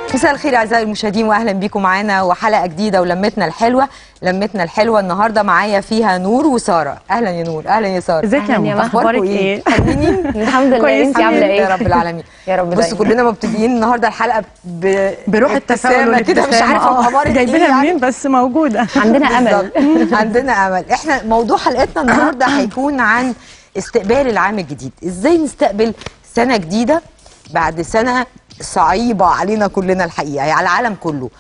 مساء الخير اعزائي المشاهدين واهلا بيكم معانا وحلقه جديده ولمتنا الحلوه لمتنا الحلوه النهارده معايا فيها نور وساره اهلا يا نور اهلا يا ساره ازيك يا أهلاً يا ماما مها. اخبارك اخباركم ايه ايه حلوين الحمد لله كويس انت عامله ايه يا رب العالمين يا رب بصوا دايما كلنا مبتدئين النهارده الحلقه ب... بروح التفاؤل ابتسامة كده مش والابتسامة. عارفه آه، اخبارك ايه جايبينها يعني. منين بس موجوده عندنا امل بالظبط. عندنا امل احنا موضوع حلقتنا النهارده هيكون عن استقبال العام الجديد ازاي نستقبل سنه جديده بعد سنه صعيبه علينا كلنا الحقيقه يعني على العالم كله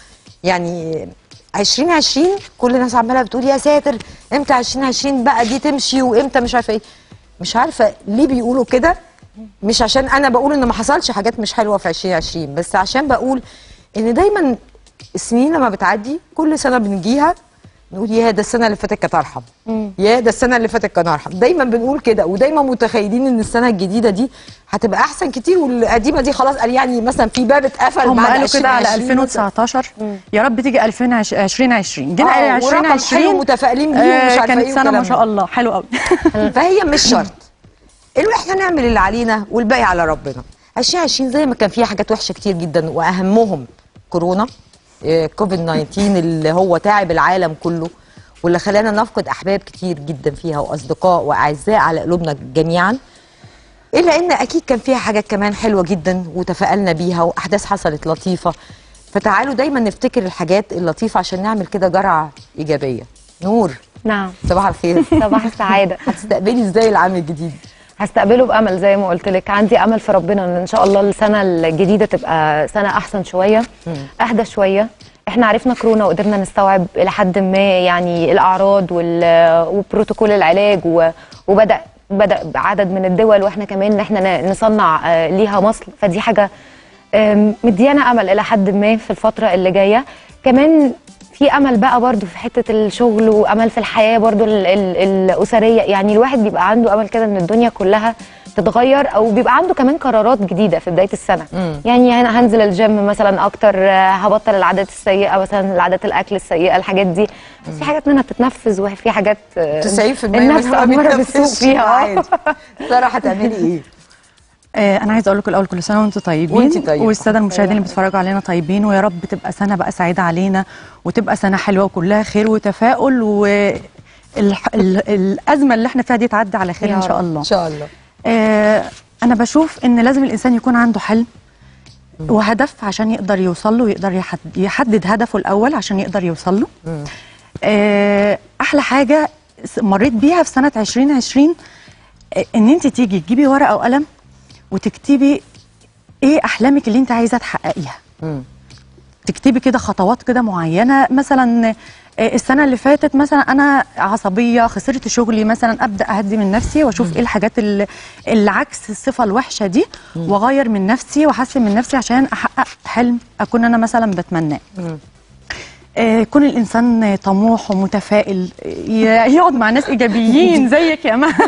يعني 2020 كل الناس عماله بتقول يا ساتر امتى 2020 بقى دي تمشي وامتى مش عارفه ايه مش عارفه ليه بيقولوا كده مش عشان انا بقول ان ما حصلش حاجات مش حلوه في 2020 بس عشان بقول ان دايما السنين لما بتعدي كل سنه بنجيها نقول يا ده السنه اللي فاتت كانت ارحم يا ده السنه اللي فاتت كان ارحم دايما بنقول كده ودايما متخيلين ان السنه الجديده دي هتبقى احسن كتير والقديمه دي خلاص قال يعني مثلا في باب اتقفل هم بعد قالوا كده على 2020 2019 يا رب تيجي 2020 جينا آه، على ورقم حلو 2020 متفائلين بيه آه، ومش عارفه كانت ايه سنه ما والكلام شاء ده. الله حلو قوي فهي مش شرط اللي احنا نعمل اللي علينا والباقي على ربنا 2020 زي ما كان فيها حاجات وحشه كتير جدا واهمهم كورونا آه، كوفيد 19 اللي هو تعب العالم كله واللي خلانا نفقد احباب كتير جدا فيها واصدقاء واعزاء على قلوبنا جميعا الا ان اكيد كان فيها حاجات كمان حلوه جدا وتفائلنا بيها واحداث حصلت لطيفه فتعالوا دايما نفتكر الحاجات اللطيفه عشان نعمل كده جرعه ايجابيه نور نعم صباح الخير صباح السعاده هتستقبلي ازاي العام الجديد هستقبله بامل زي ما قلت لك عندي امل في ربنا ان ان شاء الله السنه الجديده تبقى سنه احسن شويه اهدى شويه احنا عرفنا كورونا وقدرنا نستوعب الى حد ما يعني الاعراض وال- وبروتوكول العلاج و- وبدا بدا عدد من الدول واحنا كمان ان احنا ن- نصنع آه، ليها مصل فدي حاجه آم، مديانا امل الى حد ما في الفتره اللي جايه كمان في امل بقى برضو في حته الشغل وامل في الحياه برضو ال ال الاسريه يعني الواحد بيبقى عنده امل كده ان الدنيا كلها تتغير او بيبقى عنده كمان قرارات جديده في بدايه السنه مم. يعني انا هنزل الجيم مثلا اكتر آه، هبطل العادات السيئه مثلا العادات الاكل السيئه الحاجات دي بس في حاجات منها بتتنفذ وفي حاجات آه، 90% الناس بس ما مأمورة بالسوق بيتنفذش فيها عادي ساره هتعملي ايه؟ آه، انا عايزه اقول لكم الاول كل سنه وانتم طيبين وانتي طيبة. والساده المشاهدين اللي بيتفرجوا علينا طيبين ويا رب تبقى سنه بقى سعيده علينا وتبقى سنه حلوه وكلها خير وتفاؤل و الح- ال- الازمه اللي احنا فيها دي تعدي على خير يا ان شاء رب. الله ان شاء الله آه، انا بشوف ان لازم الانسان يكون عنده حلم وهدف عشان يقدر يوصل له ويقدر يحد- يحدد هدفه الاول عشان يقدر يوصل له آه، احلى حاجه س- مريت بيها في سنه 2020 آه، ان انت تيجي تجيبي ورقه وقلم وتكتبي ايه احلامك اللي انت عايزه تحققيها مم. تكتبي كده خطوات كده معينه مثلا آه، السنه اللي فاتت مثلا انا عصبيه خسرت شغلي مثلا ابدا اهدي من نفسي واشوف ايه الحاجات اللي, اللي عكس الصفه الوحشه دي واغير من نفسي واحسن من نفسي عشان احقق حلم اكون انا مثلا بتمناه مم. آه، يكون الانسان طموح ومتفائل ي- يقعد مع ناس ايجابيين زيك يا ما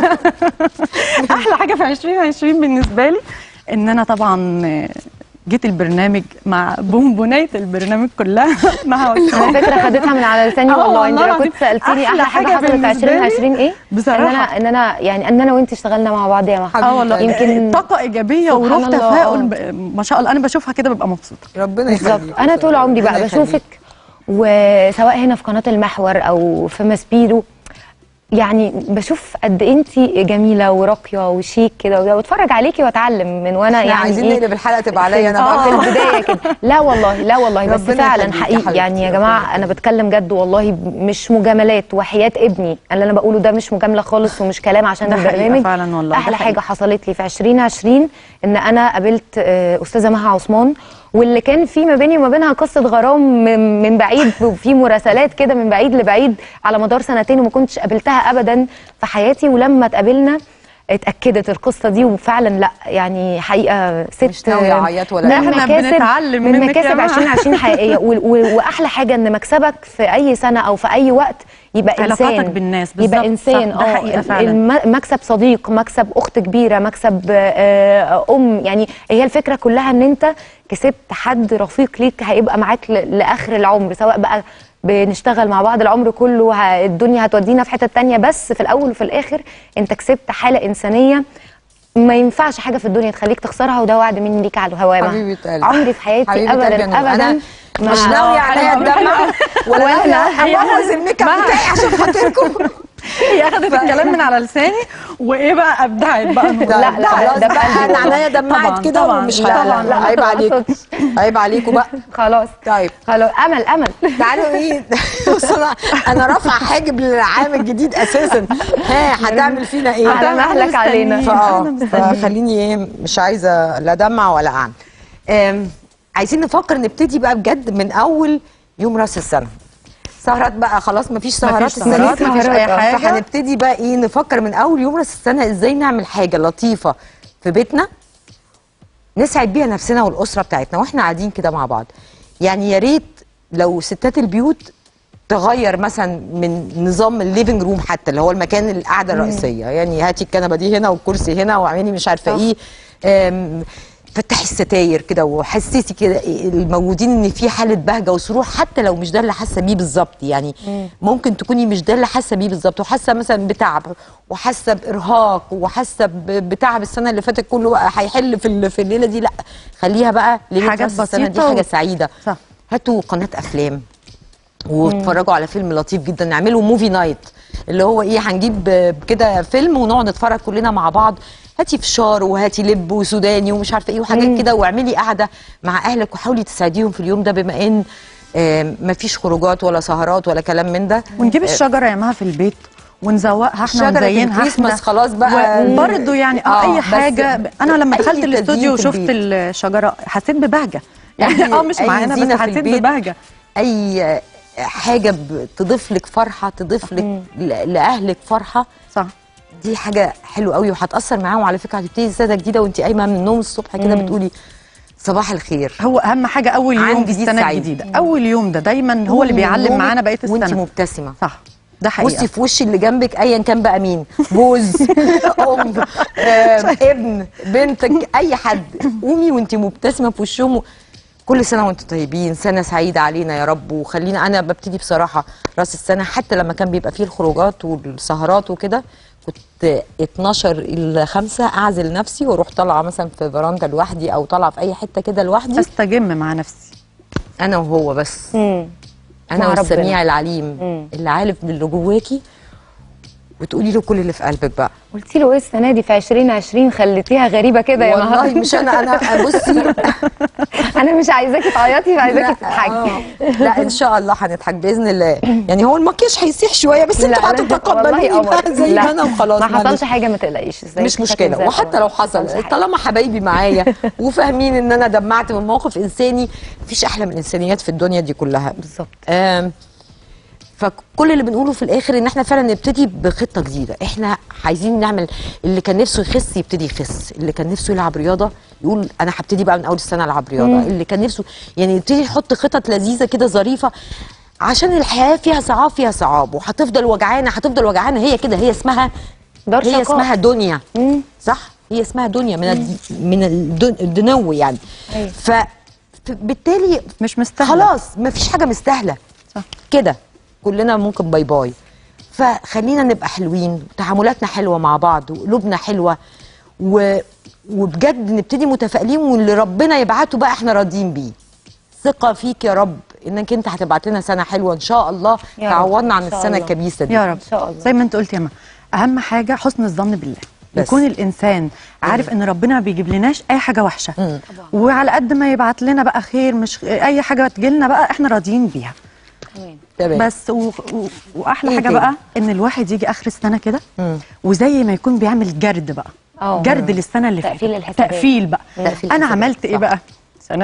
احلى حاجه في 2020 بالنسبه لي ان انا طبعا آه، جيت البرنامج مع بونبونايه البرنامج كلها مع على فكره خدتها من على لساني آه والله انت والله لو العظيم. كنت سالتيني أحلى احلى حاجه حاجة حصلت في بالنسبة لي 2020 ايه بصراحة. ان انا ان انا يعني ان انا وانت اشتغلنا مع بعض يا محمد اه والله يمكن يمكن طاقه ايجابيه سبحان وروح الله، تفاؤل آه. ب- ما شاء الله انا بشوفها كده ببقى مبسوطه ربنا بالظبط يخليك انا طول عمري ربنا بقى يخليك. بشوفك وسواء هنا في قناه المحور او في ماسبيرو يعني بشوف قد انت جميله وراقيه وشيك كده واتفرج عليكي واتعلم من وانا احنا يعني عايزين إيه نقلب الحلقه تبقى عليا انا اه في بقى البدايه كده لا والله لا والله بس ربنا فعلا يخليكي يا حقيقي حبيبتي، يعني يا ربنا جماعه يخليكي. انا بتكلم جد والله مش مجاملات وحياه ابني اللي انا بقوله ده مش مجامله خالص ومش كلام عشان ده حقيقة البرنامج فعلا والله، ده احلى حقيقة. حاجه حصلت لي في 2020 ان انا قابلت آه، استاذه مها عثمان واللي كان في ما بيني وما بينها قصه غرام من, من بعيد وفي مراسلات كده من بعيد لبعيد على مدار سنتين وما كنتش قابلتها ابدا في حياتي ولما اتقابلنا اتاكدت القصه دي وفعلا لا يعني حقيقه ست مش ناوية أعيط ولا من إيه؟ إحنا مكاسب- بنتعلم من منك يا مكاسب مها. 2020 حقيقيه و- و- واحلى حاجه ان مكسبك في اي سنه او في اي وقت يبقى علاقاتك انسان بالناس يبقى بالظبط، انسان صح، ده حقيقة فعلا. الم- مكسب صديق مكسب اخت كبيره مكسب آه، ام يعني هي الفكره كلها ان انت كسبت حد رفيق ليك هيبقى معاك ل- لاخر العمر سواء بقى بنشتغل مع بعض العمر كله ه- الدنيا هتودينا في حته تانية بس في الاول وفي الاخر انت كسبت حاله انسانيه ما ينفعش حاجه في الدنيا تخليك تخسرها وده وعد مني ليك على الهواء حبيبه قلبي عمري في حياتي حبيبة قلبي ابدا يا نور. ابدا أنا مش ناويه عليا الدمع ولا ولا ناويه أنا. ابوظ الميك اب بتاعي عشان خاطركم هي اخذت الكلام من على لساني وايه بقى ابدعت بقى نور. لا، لا، خلاص ده بقى بقى انا عينيا دمعت طبعاً، كده طبعاً، ومش لا، ه- طبعاً، لا، عيب ما عليكم أقصدش. عيب عليكم بقى خلاص طيب خلاص امل امل تعالوا ايه بص انا انا رافعه حاجب للعام الجديد اساسا ها هتعمل فينا ايه على مهلك علينا. فاه أنا مستنية. فخليني ايه مش عايزه لا دمع ولا اعمل آم، عايزين نفكر نبتدي بقى بجد من اول يوم راس السنه سهرات بقى خلاص مفيش سهرات مفيش السنة سهرات دي. مفيش اي حاجه فهنبتدي بقى ايه نفكر من اول يوم راس السنه ازاي نعمل حاجه لطيفه في بيتنا نسعد بيها نفسنا والاسره بتاعتنا واحنا قاعدين كده مع بعض يعني يا ريت لو ستات البيوت تغير مثلا من نظام الليفنج روم حتى اللي هو المكان القعده الرئيسيه يعني هاتي الكنبه دي هنا والكرسي هنا واعملي مش عارفه ايه آم، فتحي الستاير كده وحسسي كده الموجودين ان في حاله بهجه وسرور حتى لو مش ده اللي حاسه بيه بالظبط يعني ممكن تكوني مش ده اللي حاسه بيه بالظبط وحاسه مثلا بتعب وحاسه بارهاق وحاسه ب- بتعب السنه اللي فاتت كله بقى هيحل في ال- في الليله دي لا خليها بقى ليله حاجات راس السنه دي بسيطة و- حاجه سعيده صح. هاتوا قناه افلام واتفرجوا على فيلم لطيف جدا نعمله موفي نايت اللي هو ايه هنجيب آه، كده فيلم ونقعد نتفرج كلنا مع بعض هاتي فشار وهاتي لب وسوداني ومش عارفه ايه وحاجات كده واعملي قعده مع اهلك وحاولي تساعديهم في اليوم ده بما ان آه، مفيش خروجات ولا سهرات ولا كلام من ده ونجيب الشجره يا مها في البيت ونزوقها احنا شجرة ونزينها الكريسماس احنا خلاص بقى برضه يعني اه, آه، اي بس حاجه انا لما أي دخلت تزيين الاستوديو في وشفت البيت. الشجره حسيت ببهجه يعني أي- اه مش أي معانا زينة بس في حسيت البيت. ببهجه اي حاجه ب- تضيف لك فرحه تضيف لك ل- لاهلك فرحه صح دي حاجه حلوه قوي وهتاثر معاهم على فكره هتبتدي سنه جديده وانت قايمه من النوم الصبح كده بتقولي صباح الخير هو اهم حاجه اول يوم عندي في دي السنه سعيد. الجديده اول يوم ده دايما هو اللي بيعلم معانا بقيه وانت السنه مبتسمه صح ده حقيقه بصي في وش اللي جنبك ايا كان بقى مين جوز ام آه، ابن بنتك اي حد قومي وانت مبتسمه في وشهم كل سنه وانتم طيبين سنه سعيده علينا يا رب وخلينا انا ببتدي بصراحه راس السنه حتى لما كان بيبقى فيه الخروجات والسهرات وكده كنت 12 الى 5 اعزل نفسي واروح طالعه مثلا في فراندا لوحدي او طالعه في اي حته كده لوحدي استجم مع نفسي انا وهو بس مم. انا مع ربنا. والسميع العليم مم. اللي عارف باللي جواكي وتقولي له كل اللي في قلبك بقى قلتي له ايه السنه دي في 2020 خليتيها غريبه كده يا والله مها مش انا انا بصي انا مش عايزاكي تعيطي عايزاكي لا، تضحكي آه. لا ان شاء الله هنضحك باذن الله يعني هو المكياج هيسيح شويه بس انتوا لا، لا، هتتقبلوني والله بقى قمر. زي لا، ما انا وخلاص ما معلش. حصلش حاجه ما تقلقيش ازاي مش مشكله زي وحتى القمر. لو ما حصلش حصل حاجة. طالما حبايبي معايا وفاهمين ان انا دمعت من موقف انساني مفيش احلى من الانسانيات في الدنيا دي كلها بالظبط آم، فكل اللي بنقوله في الاخر ان احنا فعلا نبتدي بخطه جديده احنا عايزين نعمل اللي كان نفسه يخس يبتدي يخس اللي كان نفسه يلعب رياضه يقول انا هبتدي بقى من اول السنه العب رياضه اللي كان نفسه يعني يبتدي يحط خطط لذيذه كده ظريفه عشان الحياه فيها صعاب فيها صعاب وهتفضل وجعانه هتفضل وجعانه هي كده هي اسمها دار هي شقاء. اسمها دنيا مم. صح هي اسمها دنيا من الد... من الدن... الدنو يعني أيوة. ف فبالتالي مش مستاهله خلاص مفيش حاجه مستاهله صح. كده كلنا ممكن باي باي فخلينا نبقى حلوين تعاملاتنا حلوه مع بعض وقلوبنا حلوه و... وبجد نبتدي متفائلين واللي ربنا يبعته بقى احنا راضيين بيه ثقه فيك يا رب انك انت هتبعت لنا سنه حلوه ان شاء الله يا رب، تعوضنا عن إن شاء السنه الله. الكبيسه دي يا رب إن شاء الله. زي ما انت قلت يا ما اهم حاجه حسن الظن بالله بس. يكون الانسان عارف ان ربنا ما بيجيب لناش اي حاجه وحشه مم. وعلى قد ما يبعت لنا بقى خير مش اي حاجه تجيلنا بقى احنا راضيين بيها تمام بس و... و... واحلى إيه حاجه تاني؟ بقى ان الواحد يجي اخر السنه كده مم. وزي ما يكون بيعمل جرد بقى اه. جرد للسنه اللي فاتت تقفيل الحسابات. تقفيل بقى تقفيل انا الحسابات، عملت ايه صح. بقى سنه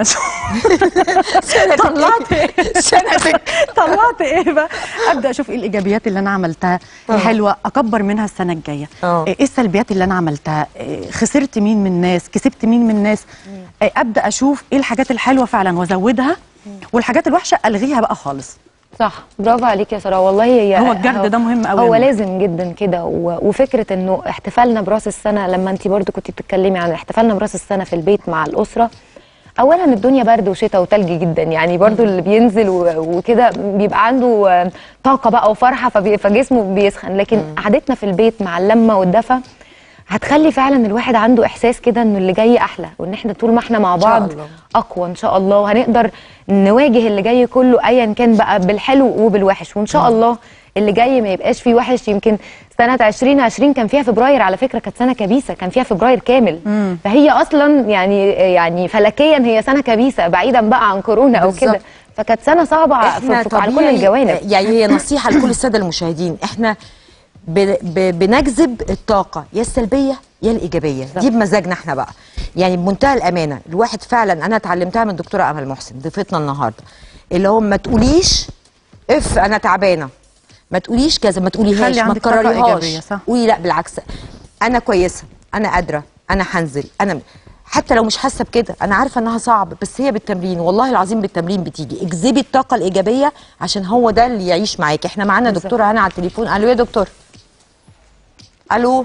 طلعت سنتك طلعت ايه بقى ابدا اشوف ايه الايجابيات اللي انا عملتها حلوه اكبر منها السنه الجايه اه. ايه السلبيات اللي انا عملتها إيه خسرت مين من الناس كسبت مين من الناس إيه ابدا اشوف ايه الحاجات الحلوه فعلا وازودها والحاجات الوحشه الغيها بقى خالص صح برافو عليك يا ساره والله هي هو الجرد ده مهم قوي هو يا ماما. لازم جدا كده و- وفكره انه احتفالنا براس السنه لما انت برضو كنت بتتكلمي عن احتفالنا براس السنه في البيت مع الاسره اولا الدنيا برد وشتاء وتلج جدا يعني برضو اللي بينزل و- وكده بيبقى عنده آه، طاقه بقى وفرحه فبي- فجسمه بيسخن لكن قعدتنا في البيت مع اللمه والدفى هتخلي فعلا الواحد عنده احساس كده انه اللي جاي احلى وان احنا طول ما احنا مع شاء بعض الله. اقوى ان شاء الله وهنقدر نواجه اللي جاي كله ايا كان بقى بالحلو وبالوحش وان شاء الله اللي جاي ما يبقاش فيه وحش يمكن سنة 2020 كان فيها فبراير على فكرة كانت سنة كبيسة كان فيها فبراير كامل فهي أصلا يعني يعني فلكيا هي سنة كبيسة بعيدا بقى عن كورونا أو كده بالظبط. فكانت سنة صعبة في في على كل طبيعي- الجوانب يعني هي نصيحه لكل الساده المشاهدين احنا ب... ب... بنجذب الطاقه يا السلبيه يا الايجابيه دي بمزاجنا احنا بقى يعني بمنتهى الامانه الواحد فعلا انا اتعلمتها من الدكتوره امل محسن ضيفتنا النهارده اللي هو ما تقوليش اف انا تعبانه ما تقوليش كذا ما تقوليهاش خلي ما عندك طاقة تكرريهاش إيجابية، صح. قولي لا بالعكس انا كويسه انا قادره انا هنزل انا حتى لو مش حاسه بكده انا عارفه انها صعب بس هي بالتمرين والله العظيم بالتمرين بتيجي اجذبي الطاقه الايجابيه عشان هو ده اللي يعيش معاكي احنا معانا دكتوره هنا على التليفون الو يا دكتور الو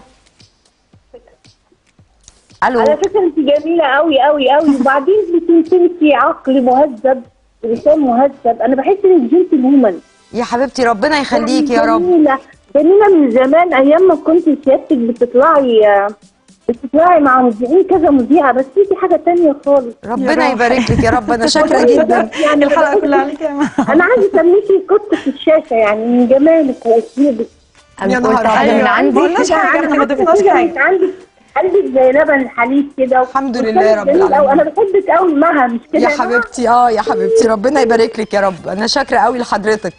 الو على فكره انت جميله قوي قوي قوي وبعدين بتمتلكي عقل مهذب ولسان مهذب انا بحس انك جنتل وومن يا حبيبتي ربنا يخليكي يا رب جميله جميله من زمان ايام ما كنت سيادتك بتطلعي بتطلعي مع مذيعين كذا مذيعه بس انت حاجه تانية خالص ربنا يبارك لك يا رب انا شاكره جدا يعني الحلقه بحس- كلها عليك يا ماما انا عايزه اسميكي قطه الشاشه يعني من جمالك واسلوبك أنا يا قلت نهار حاجة أبيض. من عندي ما قلناش حاجه احنا ما ضفناش كده حاجه انت عندك قلبك زي لبن الحليب كده الحمد لله يا رب جميل أوي. العالمين. انا بحبك قوي معها مش كده يا يا جماعة؟ حبيبتي اه يا حبيبتي ربنا يبارك لك يا رب انا شاكره قوي لحضرتك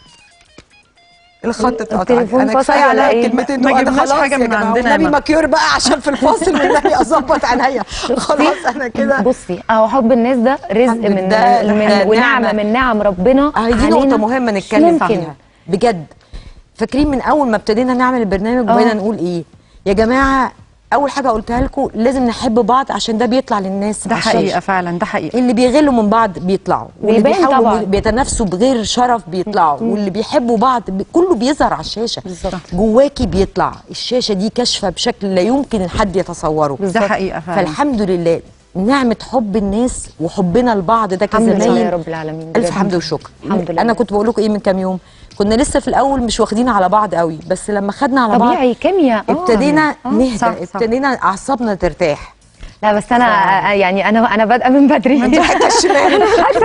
الخط اتقطع التليفون انا فصل كفايه ولا عليا إيه؟ الكلمتين ما دول انا جبناش خلاص حاجة يا من جماعة. عندنا يا والنبي ماما. مكيور بقى عشان في الفاصل والنبي اظبط عينيا خلاص انا كده بصي اهو حب الناس ده رزق الحمد من, لله، ده من نعمة. ونعمه من نعم ربنا اه دي علينا. نقطة مهمة نتكلم يمكن. فيها بجد فاكرين من أول ما ابتدينا نعمل البرنامج اه. وبقينا نقول إيه يا جماعة أول حاجة قلتها لكم لازم نحب بعض عشان ده بيطلع للناس ده على الشاشة. حقيقه فعلا ده حقيقه اللي بيغلوا من بعض بيطلعوا واللي بيبان بيحاولوا طبعاً. بيتنافسوا بغير شرف بيطلعوا واللي بيحبوا بعض بي- كله بيظهر على الشاشه بالظبط. جواكي بيطلع الشاشه دي كاشفه بشكل لا يمكن حد يتصوره ده حقيقه فعلا فالحمد لله نعمه حب الناس وحبنا لبعض ده الحمد لله كزمان يا رب العالمين الف بجد. حمد وشكر الحمد لله انا كنت بقول لكم ايه من كام يوم كنا لسه في الاول مش واخدين على بعض قوي بس لما خدنا على بعض طبيعي كيمياء آه. ابتدينا آه، نهدى صح، صح. ابتدينا اعصابنا ترتاح لا بس انا آه، يعني انا انا بادئه من بدري من حته الشمال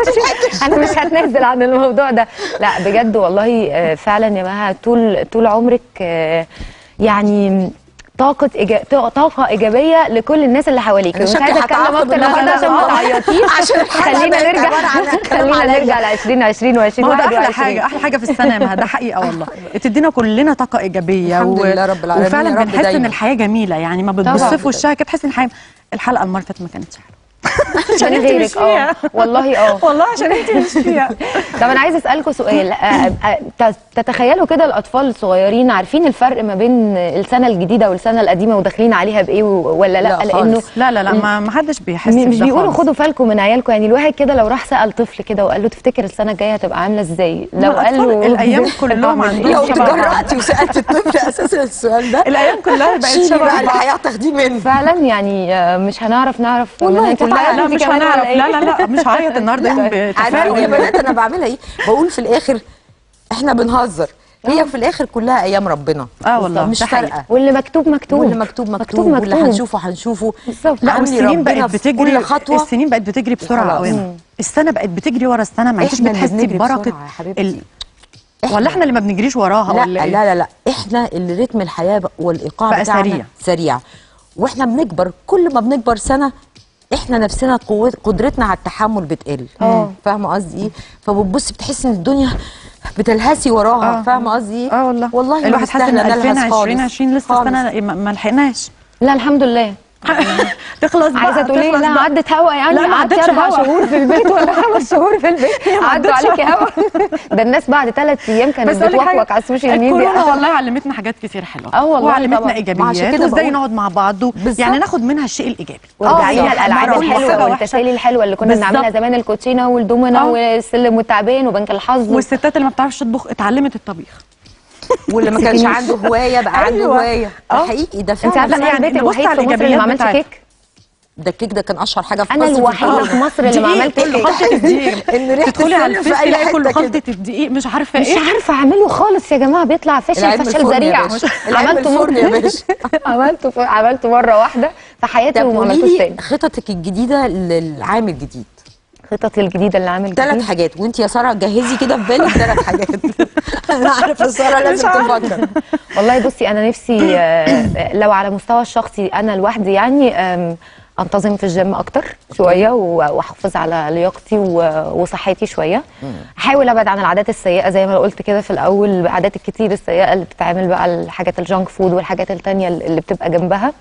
انا مش هتنازل عن الموضوع ده لا بجد والله آه، فعلا يا مها طول طول عمرك آه، يعني طاقة إيجا... طاقة إيجابية لكل الناس اللي حواليك أنا مش شكلي عايزة أتكلم هتعاقب أكتر من النهاردة كده عشان ما والله. تعيطيش عشان الحلقة خلينا بقت نرجع عبارة عن الكلام خلينا عليا. نرجع ل 2020 و 20 ما هو ده احلى حاجه احلى حاجه في السنه يا مها ده حقيقه والله بتدينا كلنا طاقه ايجابيه الحمد لله رب العالمين، يا وفعلا رب بنحس ان دايما. الحياه جميله يعني ما طبعاً. بتبص في وشها كده تحس ان الحياه الحلقه المره اللي فاتت ما كانتش حلوه عشان انت مش غيرك اه فيها. والله اه والله عشان انت مش فيها طب انا عايزه اسالكم سؤال آه، آه، ت- تتخيلوا كده الاطفال الصغيرين عارفين الفرق ما بين السنه الجديده والسنه القديمه وداخلين عليها بايه و- ولا لا, لا لانه خالص. لا لا لا ما ما حدش بيحس م- مش بده بيقولوا خالص. خدوا بالكم من عيالكم يعني الواحد كده لو راح سال طفل كده وقال له تفتكر السنه الجايه هتبقى عامله ازاي لو قال له الأطفال الأيام كلهم هتعمل عندهم إيه؟ لو شبه بعض. تجرأتي وسألت الطفل أساسا السؤال ده الايام كلها بقت شيلي شبه بقى اللي بعض هتاخديه منه فعلا يعني آه، مش هنعرف نعرف والله انت كلها- هتعيطي لا انت مش كمان هنعرف ولا إيه؟ لا لا لا مش هعيط النهارده يوم عارفين يا بتفاؤل بنات أنا بعملها إيه بقول في الآخر إحنا بنهزر هي في الآخر كلها أيام ربنا اه والله مش ده حقيقي. فارقة واللي مكتوب مكتوب واللي مكتوب مكتوب واللي هنشوفه هنشوفه بالظبط. لا عاملي والسنين ربنا بقت في بتجري كل خطوة السنين بقت بتجري بسرعه وخلاص. قوي مم. السنه بقت بتجري ورا السنه ما انتش إحنا اللي بتحسي بنجري ببركه بسرعة يا حبيبتي. ال... إحنا. ولا احنا اللي ما بنجريش وراها لا ولا لا إيه؟ لا لا احنا اللي رتم الحياه بق- والايقاع بقى بتاعنا سريع. سريع واحنا بنكبر كل ما بنكبر سنه احنا نفسنا قوت قدرتنا على التحمل بتقل اه. فاهمه قصدي ايه فبتبصي بتحسي ان الدنيا بتلهسي وراها اه. فاهمه قصدي ايه اه والله والله ما الواحد حاسس ان مستاهلة نلهث خالص. 2020 لسه خالص. السنه ما ما لحقناش لا الحمد لله تخلص بقى عايزه تقولي تخلص لا بقى. عدت هوا يعني لا، ما قعدت عدتش اربع هوا. شهور في البيت ولا خمس شهور في البيت ما عدوا عدتش عليكي هوا ده الناس بعد ثلاث ايام كانت بس أقول لك حاجة، بتوقوق على السوشيال الكورونا ميديا والله علمتنا حاجات كتير حلوه اه والله وعلمتنا طبعاً. ما عشان ايجابيات كده وازاي بقول- نقعد مع بعض و- بالظبط. يعني ناخد منها الشيء الايجابي ورجعينا اه، الالعاب مرة وحاجة الحلوه وحشة. والتسالي الحلوه اللي كنا بالظبط. بنعملها زمان الكوتشينه والدومينه اه. والسلم والتعبان وبنك الحظ والستات اللي ما بتعرفش تطبخ اتعلمت الطبيخ واللي ما كانش عنده هوايه بقى عنده أيوة. هوايه ده اه. حقيقي ده انت فعلا عارفه ان يعني انا البيت نبص الوحيد على في مصر اللي ما الإيجابيات عملش بتاعتها. كيك ده الكيك ده كان اشهر حاجه في انا مصر في الوحيده الكون. في مصر اللي ما دقيق عملت كله كيك. خلطه الدقيق ان ريحه تدخلي على السمن في الفيس اي تلاقي كله حته خلطه كده الدقيق مش عارفه مش ايه عارفه اعمله خالص يا جماعه بيطلع فاشل العلم فشل الفرن يا ذريع باشا. العلم عملته الفرن يا مره باشا. عملته ف- عملته مره واحده في حياتي طب وما قولي عملتوش لي تاني خططك الجديده للعام الجديد خططي الجديده اللي عامل ثلاث جديد حاجات وانت يا ساره جهزي كده في بالك ثلاث حاجات انا عارفه ساره لازم تفكر والله بصي انا نفسي آه، لو على مستوى الشخصي انا لوحدي يعني آم، انتظم في الجيم اكتر شويه و- واحافظ على لياقتي و- وصحتي شويه احاول ابعد عن العادات السيئه زي ما قلت كده في الاول العادات الكتير السيئه اللي بتتعمل بقى الحاجات الجانك فود والحاجات التانية اللي بتبقى جنبها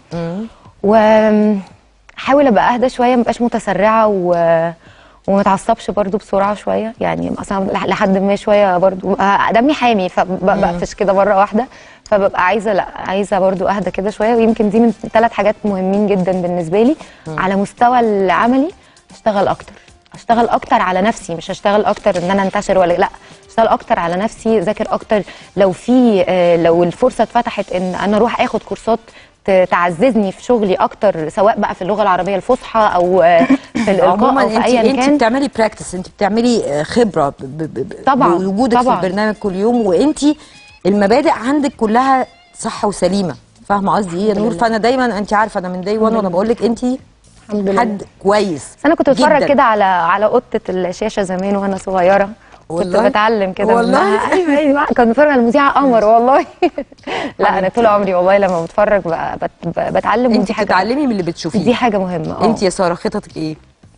واحاول ابقى اهدى شويه مبقاش متسرعه و وما اتعصبش برضو بسرعه شويه يعني اصلا لح- لحد ما شويه برضو آه، دمي حامي فبقفش كده مره واحده فببقى عايزه لا عايزه برضو اهدى كده شويه ويمكن دي من ثلاث حاجات مهمين جدا بالنسبه لي على مستوى العملي اشتغل اكتر اشتغل اكتر على نفسي مش هشتغل اكتر ان انا انتشر ولا لا اشتغل اكتر على نفسي ذاكر اكتر لو في آه، لو الفرصه اتفتحت ان انا اروح اخد كورسات ت- تعززني في شغلي اكتر سواء بقى في اللغه العربيه الفصحى او آه، في الالقاء عموما او في انت ايا انت كان بتعملي براكتس انت بتعملي آه، خبره ب- ب- ب- طبعاً، بوجودك طبعاً. في البرنامج كل يوم وانت المبادئ عندك كلها صح وسليمه فاهمه قصدي ايه يا نور فانا دايما انت عارفه انا من داي وان وانا بقول لك انت الحمد لله. حد كويس بس انا كنت بتفرج جداً. كده على على قطه الشاشه زمان وانا صغيره كنت والله؟ بتعلم كده والله؟ منها. ايوه ايوه كنت بتفرج على المذيعه قمر والله لا انا طول عمري والله لما بتفرج ب- بت- بتعلم انت ودي حاجه بتتعلمي من اللي بتشوفيه دي حاجه مهمه اه انت يا ساره خططك ايه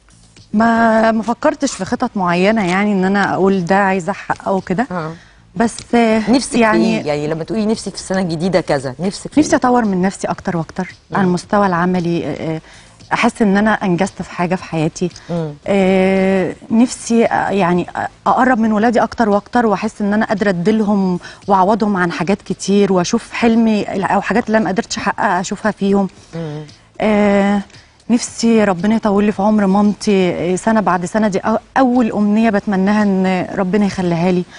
ما ما فكرتش في خطط معينه يعني ان انا اقول ده عايزه احققه كده اه بس آه، نفسك يعني يعني في ايه يعني لما تقولي نفسك في السنه الجديده كذا نفسك في نفسي اطور من نفسي اكتر واكتر على المستوى العملي آه، آه، احس ان انا انجزت في حاجه في حياتي مم. آه، نفسي آه، يعني اقرب من ولادي اكتر واكتر واحس ان انا قادره اديلهم واعوضهم عن حاجات كتير واشوف حلمي او حاجات اللي انا ما قدرتش احققها اشوفها فيهم مم. آه نفسي ربنا يطول لي في عمر مامتي آه، سنه بعد سنه دي أو- اول امنيه بتمناها ان ربنا يخليها لي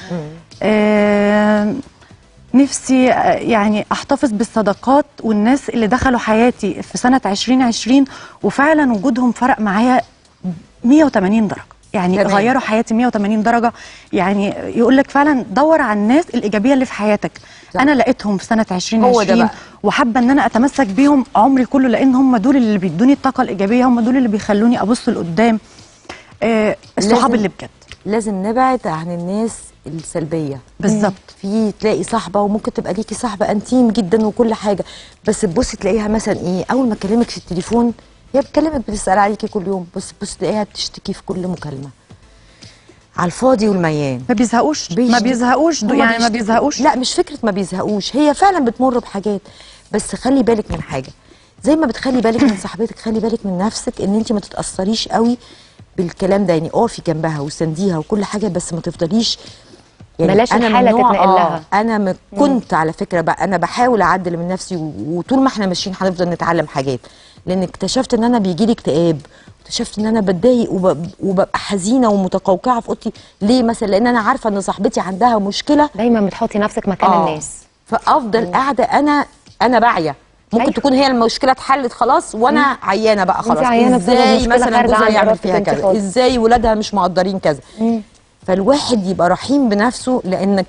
آه نفسي آه، يعني احتفظ بالصداقات والناس اللي دخلوا حياتي في سنه 2020 وفعلا وجودهم فرق معايا 180 درجه يعني تمام. غيروا حياتي 180 درجه يعني يقول لك فعلا دور على الناس الايجابيه اللي في حياتك صح. انا لقيتهم في سنه 2020 هو ده بقى. وحابه ان انا اتمسك بيهم عمري كله لان هم دول اللي بيدوني الطاقه الايجابيه هم دول اللي بيخلوني ابص لقدام آه الصحاب لازم- اللي بجد لازم نبعد عن الناس السلبيه بالظبط في تلاقي صاحبه وممكن تبقى ليكي صاحبه انتيم جدا وكل حاجه بس تبصي تلاقيها مثلا ايه اول ما تكلمك في التليفون هي بتكلمك بتسال عليكي كل يوم بس بص تلاقيها بتشتكي في كل مكالمه على الفاضي والميان ما بيزهقوش ما بيشت- بيزهقوش دو- هما يعني ما بيشتكوا. بيزهقوش لا مش فكره ما بيزهقوش هي فعلا بتمر بحاجات بس خلي بالك من حاجه زي ما بتخلي بالك من صاحبتك خلي بالك من نفسك ان انت ما تتاثريش قوي بالكلام ده يعني اقفي جنبها وسنديها وكل حاجه بس ما تفضليش بلاش أنا من الحالة نوع- تتنقل لها. انا م... كنت على فكره بقى انا بحاول اعدل من نفسي و... وطول ما احنا ماشيين هنفضل نتعلم حاجات لان اكتشفت ان انا بيجي لي اكتئاب اكتشفت ان انا بتضايق وب... وببقى حزينه ومتقوقعه في اوضتي ليه مثلا لان انا عارفه ان صاحبتي عندها مشكله دايما بتحطي نفسك مكان آه. الناس فافضل قاعده انا انا باعيه ممكن أيوة. تكون هي المشكله اتحلت خلاص وانا عيانه بقى خلاص عيانة بسبب ازاي مشكلة مثلا خارجة جوزها عن يعمل إرادتك فيها أنت كذا خالص. ازاي ولادها مش مقدرين كذا فالواحد يبقى رحيم بنفسه لانك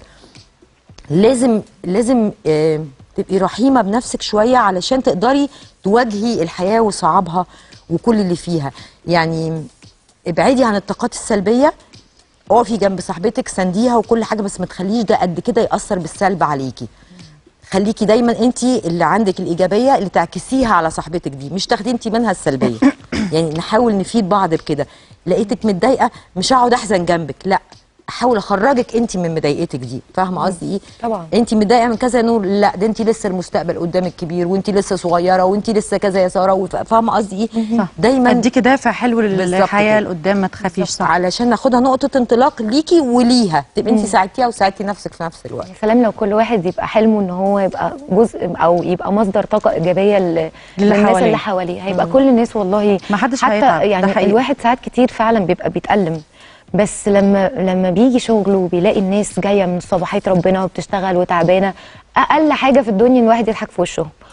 لازم لازم آه، تبقي رحيمه بنفسك شويه علشان تقدري تواجهي الحياه وصعابها وكل اللي فيها يعني ابعدي عن الطاقات السلبيه اقفي جنب صاحبتك سنديها وكل حاجه بس ما تخليش ده قد كده ياثر بالسلب عليكي خليكي دايما انت اللي عندك الايجابيه اللي تعكسيها على صاحبتك دي مش تاخدي انت منها السلبيه يعني نحاول نفيد بعض بكده لقيتك متضايقه مش هقعد احزن جنبك لا احاول اخرجك انت من مضايقتك دي فاهمه قصدي ايه طبعا. انت متضايقه من كذا يا نور لا ده انت لسه المستقبل قدامك كبير وانت لسه صغيره وانت لسه كذا يا ساره وف- فاهمه قصدي ايه صح دايما اديكي دافع حلو بالظبط للحياه كده. لقدام ما تخافيش صح علشان ناخدها نقطه انطلاق ليكي وليها تبقى انت ساعدتيها وساعدتي نفسك في نفس الوقت يا سلام لو كل واحد يبقى حلمه ان هو يبقى جزء او يبقى مصدر طاقه ايجابيه ل- للي للناس حواليه. اللي حواليه هيبقى كل الناس والله ما حدش حتى هيتعب، ده يعني حقيقي. الواحد ساعات كتير فعلا بيبقى بيتألم بس لما لما بيجي شغله وبيلاقي الناس جايه من صباحيه ربنا وبتشتغل وتعبانه اقل حاجه في الدنيا ان الواحد يضحك في وشهم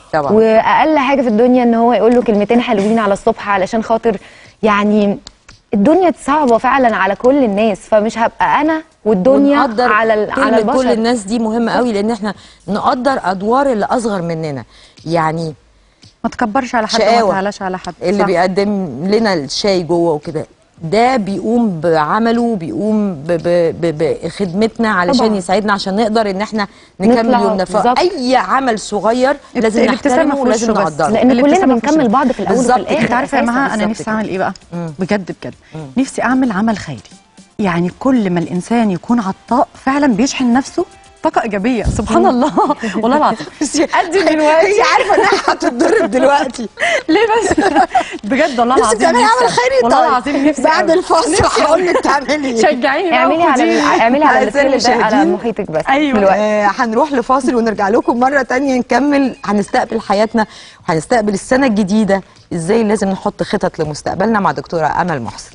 طبعا. واقل حاجه في الدنيا ان هو يقول له كلمتين حلوين على الصبح علشان خاطر يعني الدنيا صعبه فعلا على كل الناس فمش هبقى انا والدنيا ونقدر على ال- كلمة على البشر كل الناس دي مهمه قوي لان احنا نقدر ادوار اللي اصغر مننا يعني ما تكبرش على حد وما شقاوة. تعلاش على حد اللي صح. بيقدم لنا الشاي جوه وكده ده بيقوم بعمله بيقوم ب- ب- ب- بخدمتنا علشان طبعاً. يساعدنا عشان نقدر ان احنا نكمل نطلع يومنا بالظبط. فاي عمل صغير لازم الابتسامة نحترمه في ولازم وشه بس. نقدره لان كلنا الابتسامة في بنكمل وشه. بعض في الاول وفي بالظبط الاخر كده. انت عارفه يا أساساً. مها انا بالظبط نفسي كده. اعمل ايه بقى بجد بجد نفسي اعمل عمل خيري يعني كل ما الانسان يكون عطاء فعلا بيشحن نفسه طاقه ايجابيه سبحان الله والله العظيم ادي دلوقتي هي عارفه انها هتتضرب دلوقتي ليه بس بجد والله نفسي العظيم تعملي نفسي- عمل خيري والله طيب العظيم نفسي بعد أوي. الفاصل هقول لك تعملي ايه شجعيني بقى اعملي على وخديني. اعملي على أعزائي الرسالة ده على المشاهدين. محيطك بس أيوة. دلوقتي آه هنروح لفاصل ونرجع لكم مرة تانية نكمل هنستقبل حياتنا وهنستقبل السنة الجديدة ازاي لازم نحط خطط لمستقبلنا مع دكتورة أمل محسن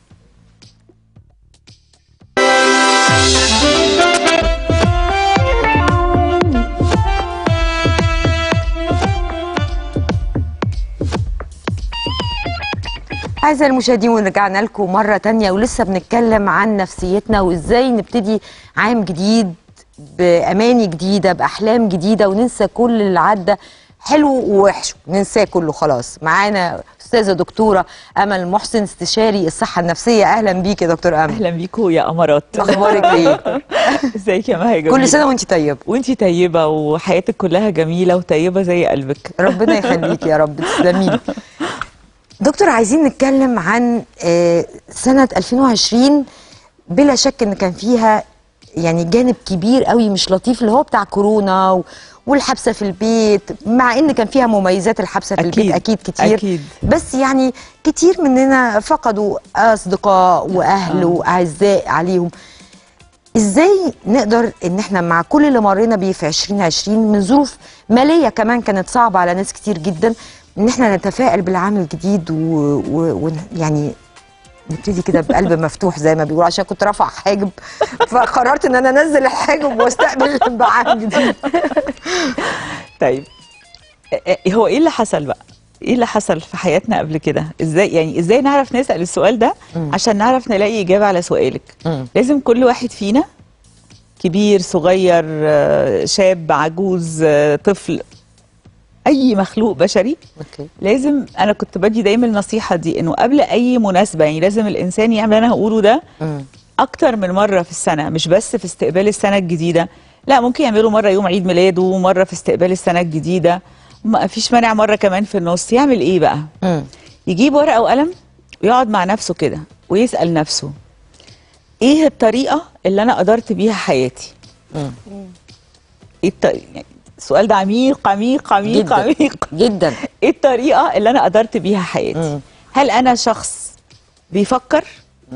أعزائي المشاهدين ورجعنا لكم مرة تانية ولسه بنتكلم عن نفسيتنا وإزاي نبتدي عام جديد بأماني جديدة بأحلام جديدة وننسى كل اللي عدى حلو ووحش ننساه كله خلاص معانا أستاذة دكتورة أمل محسن استشاري الصحة النفسية أهلا بيك يا دكتور أمل اهلا بيكوا يا امارات أخبارك إيه؟ ازيك يا مها يا كل جميلة؟ سنة وأنت طيبة وانتي طيبه وحياتك كلها جميله وطيبه زي قلبك ربنا يخليك يا رب تسلمي لي. دكتور عايزين نتكلم عن آه، سنة 2020 بلا شك ان كان فيها يعني جانب كبير قوي مش لطيف اللي هو بتاع كورونا و- والحبسة في البيت مع ان كان فيها مميزات الحبسة في أكيد، البيت اكيد كتير أكيد. بس يعني كتير مننا فقدوا اصدقاء واهل واعزاء عليهم ازاي نقدر ان احنا مع كل اللي مرينا بيه في 2020 من ظروف ماليه كمان كانت صعبه على ناس كتير جدا ان احنا نتفائل بالعام الجديد ويعني نبتدي كده بقلب مفتوح زي ما بيقولوا عشان كنت رافع حاجب فقررت ان انا انزل الحاجب واستقبل بعام جديد طيب ا- ا- هو ايه اللي حصل بقى ايه اللي حصل في حياتنا قبل كده ازاي يعني ازاي نعرف نسال السؤال ده عشان نعرف نلاقي اجابه على سؤالك مم. لازم كل واحد فينا كبير صغير آه، شاب عجوز آه، طفل اي مخلوق بشري اوكي لازم انا كنت بدي دايما النصيحه دي انه قبل اي مناسبه يعني لازم الانسان يعمل اللي انا هقوله ده مم. اكتر من مره في السنه مش بس في استقبال السنه الجديده لا ممكن يعملوا مره يوم عيد ميلاده ومره في استقبال السنه الجديده ما فيش مانع مره كمان في النص يعمل ايه بقى مم. يجيب ورقه وقلم ويقعد مع نفسه كده ويسال نفسه ايه الطريقه اللي انا قدرت بيها حياتي مم. ايه الط... يعني السؤال ده عميق عميق عميق جدا عميق جدا ايه الطريقه اللي انا قدرت بيها حياتي مم. هل انا شخص بيفكر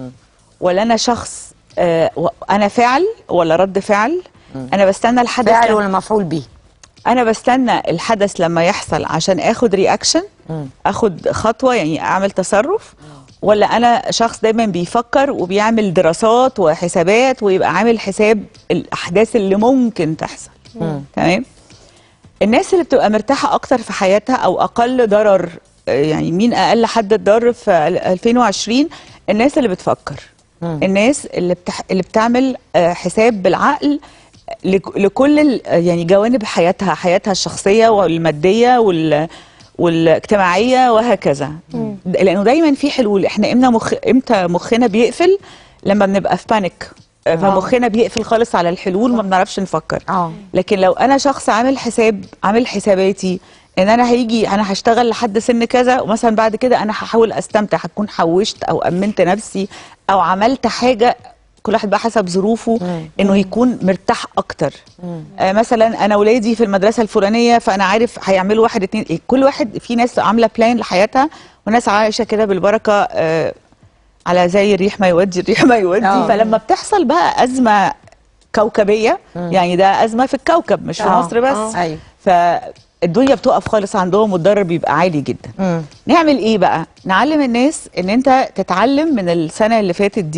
ولا انا شخص آه و- انا فاعل ولا رد فعل انا بستنى الحدث فاعل لما- ولا مفعول به انا بستنى الحدث لما يحصل عشان اخد رياكشن اخد خطوه يعني اعمل تصرف ولا انا شخص دايما بيفكر وبيعمل دراسات وحسابات ويبقى عامل حساب الاحداث اللي ممكن تحصل تمام الناس اللي بتبقى مرتاحه اكتر في حياتها او اقل ضرر آه، يعني مين اقل حد اتضرر في 2020 الناس اللي بتفكر الناس اللي بتح... اللي بتعمل آه، حساب بالعقل لك- لكل ال- يعني جوانب حياتها حياتها الشخصيه والماديه وال والاجتماعيه وهكذا لانه دايما في حلول احنا امتى مخ... امتى مخنا بيقفل لما بنبقى في بانيك فمخنا بيقفل خالص على الحلول وما بنعرفش نفكر اه لكن لو انا شخص عامل حساب عامل حساباتي ان انا هيجي انا هشتغل لحد سن كذا ومثلا بعد كده انا هحاول استمتع هكون حوشت او امنت نفسي او عملت حاجه كل واحد بقى حسب ظروفه انه يكون مرتاح اكتر آه مثلا انا ولادي في المدرسه الفلانيه فانا عارف هيعملوا واحد اتنين إيه كل واحد في ناس عامله بلان لحياتها وناس عايشه كده بالبركه آه على زي الريح ما يودي الريح ما يودي آه. فلما بتحصل بقى ازمه كوكبيه يعني ده ازمه في الكوكب مش في آه. مصر بس آه. أيوة. فالدنيا بتقف خالص عندهم والضرر بيبقى عالي جدا مم. نعمل ايه بقى نعلم الناس ان انت تتعلم من السنه اللي فاتت دي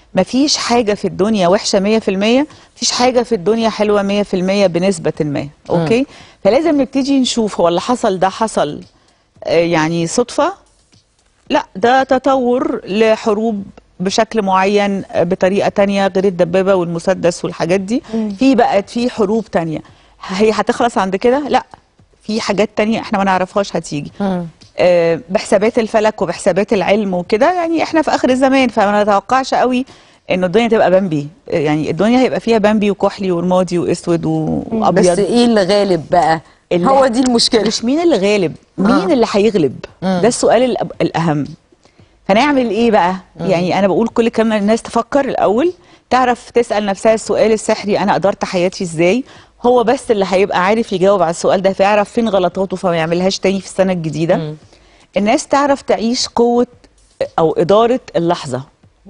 مفيش حاجه في الدنيا وحشه 100% مفيش حاجه في الدنيا حلوه 100% بنسبه ما اوكي فلازم نبتدي نشوف هو اللي حصل ده حصل آه، يعني صدفه لا ده تطور لحروب بشكل معين آه، بطريقه تانية غير الدبابه والمسدس والحاجات دي في بقت في حروب تانية هي هتخلص عند كده لا في حاجات تانية احنا ما نعرفهاش هتيجي آه، بحسابات الفلك وبحسابات العلم وكده يعني احنا في اخر الزمان فما نتوقعش قوي انه الدنيا تبقى بامبي آه، يعني الدنيا هيبقى فيها بامبي وكحلي ورمادي واسود و- بس وابيض ايه اللي غالب بقى اللي- هو دي المشكله مش مين اللي غالب مين اللي هيغلب ده السؤال الأب- الاهم فنعمل ايه بقى يعني انا بقول كل كلمه الناس تفكر الاول تعرف تسال نفسها السؤال السحري انا ادرت حياتي ازاي هو بس اللي هيبقى عارف يجاوب على السؤال ده فيعرف فين غلطاته فما يعملهاش تاني في السنه الجديده الناس تعرف تعيش قوه او اداره اللحظه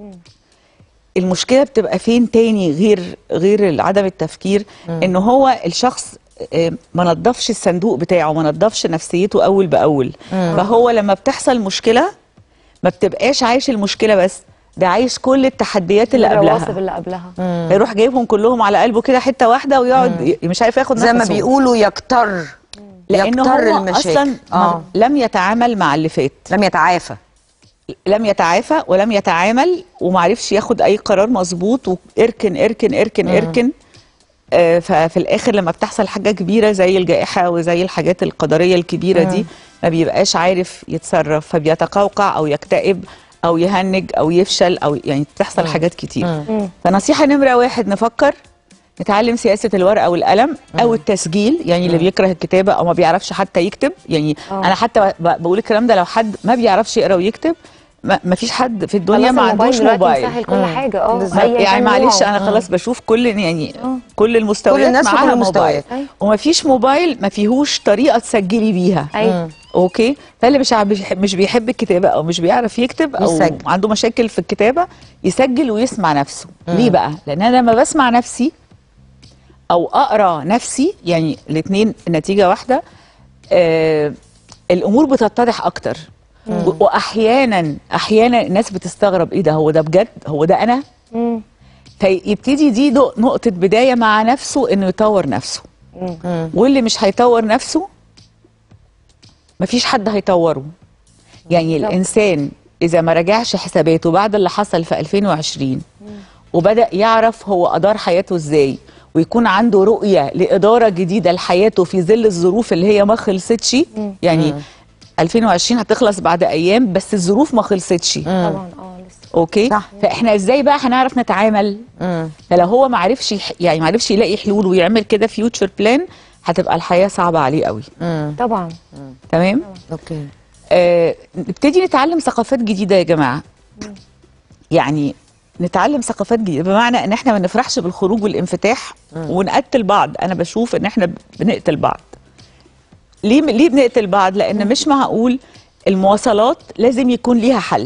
المشكله بتبقى فين تاني غير غير عدم التفكير ان هو الشخص آه، ما نظفش الصندوق بتاعه ما نظفش نفسيته اول باول فهو لما بتحصل مشكله ما بتبقاش عايش المشكله بس ده عايش كل التحديات اللي الرواسب قبلها اللي قبلها هيروح جايبهم كلهم على قلبه كده حته واحده ويقعد ي- مش عارف ياخد زي ما نفسه. بيقولوا يكتر لانه يكتر هو المشاكل اصلا اه لم يتعامل مع اللي فات لم يتعافى لم يتعافى ولم يتعامل ومعرفش ياخد اي قرار مظبوط واركن اركن اركن اركن آه، ففي الاخر لما بتحصل حاجه كبيره زي الجائحه وزي الحاجات القدريه الكبيره دي ما بيبقاش عارف يتصرف فبيتقوقع او يكتئب او يهنج او يفشل او يعني بتحصل حاجات كتير فنصيحه نمره واحد نفكر نتعلم سياسه الورقه والقلم او التسجيل يعني اللي بيكره الكتابه او ما بيعرفش حتى يكتب يعني انا حتى ب- بقول الكلام ده لو حد ما بيعرفش يقرا ويكتب ما ما فيش حد في الدنيا خلاص ما الموبايل عندوش دلوقتي موبايل مسهل كل حاجه اه بالظبط. أيا يعني كان معلش نوعه. انا خلاص بشوف كل يعني كل المستويات كل الناس في معاها كل المستويات. موبايل وما فيش موبايل ما فيهوش طريقه تسجلي بيها ايوه اوكي فاللي مش عا- بيحب- مش بيحب الكتابه او مش بيعرف يكتب او يسجل. عنده مشاكل في الكتابه يسجل ويسمع نفسه ليه بقى لان انا لما بسمع نفسي او اقرا نفسي يعني الاثنين النتيجه واحده آه الامور بتتضح اكتر و- واحيانا احيانا الناس بتستغرب ايه ده هو ده بجد هو ده انا مم. فيبتدي دي دو- نقطة بداية مع نفسه انه يطور نفسه واللي مش هيطور نفسه مفيش حد هيطوره يعني الانسان اذا ما راجعش حساباته بعد اللي حصل في 2020 وبدأ يعرف هو ادار حياته ازاي ويكون عنده رؤية لإدارة جديدة لحياته في ظل الظروف اللي هي ما خلصتش يعني 2020 هتخلص بعد ايام بس الظروف ما خلصتش طبعا اه لسه اوكي صح. فاحنا ازاي بقى هنعرف نتعامل فلو هو ما عرفش يح- يعني ما عرفش يلاقي حلول ويعمل كده فيوتشر بلان هتبقى الحياه صعبه عليه قوي طبعا تمام اوكي آه نبتدي نتعلم ثقافات جديده يا جماعه يعني نتعلم ثقافات جديده بمعنى ان احنا ما نفرحش بالخروج والانفتاح ونقتل بعض انا بشوف ان احنا بنقتل بعض ليه ليه بنقتل بعض لان مش معقول المواصلات لازم يكون ليها حل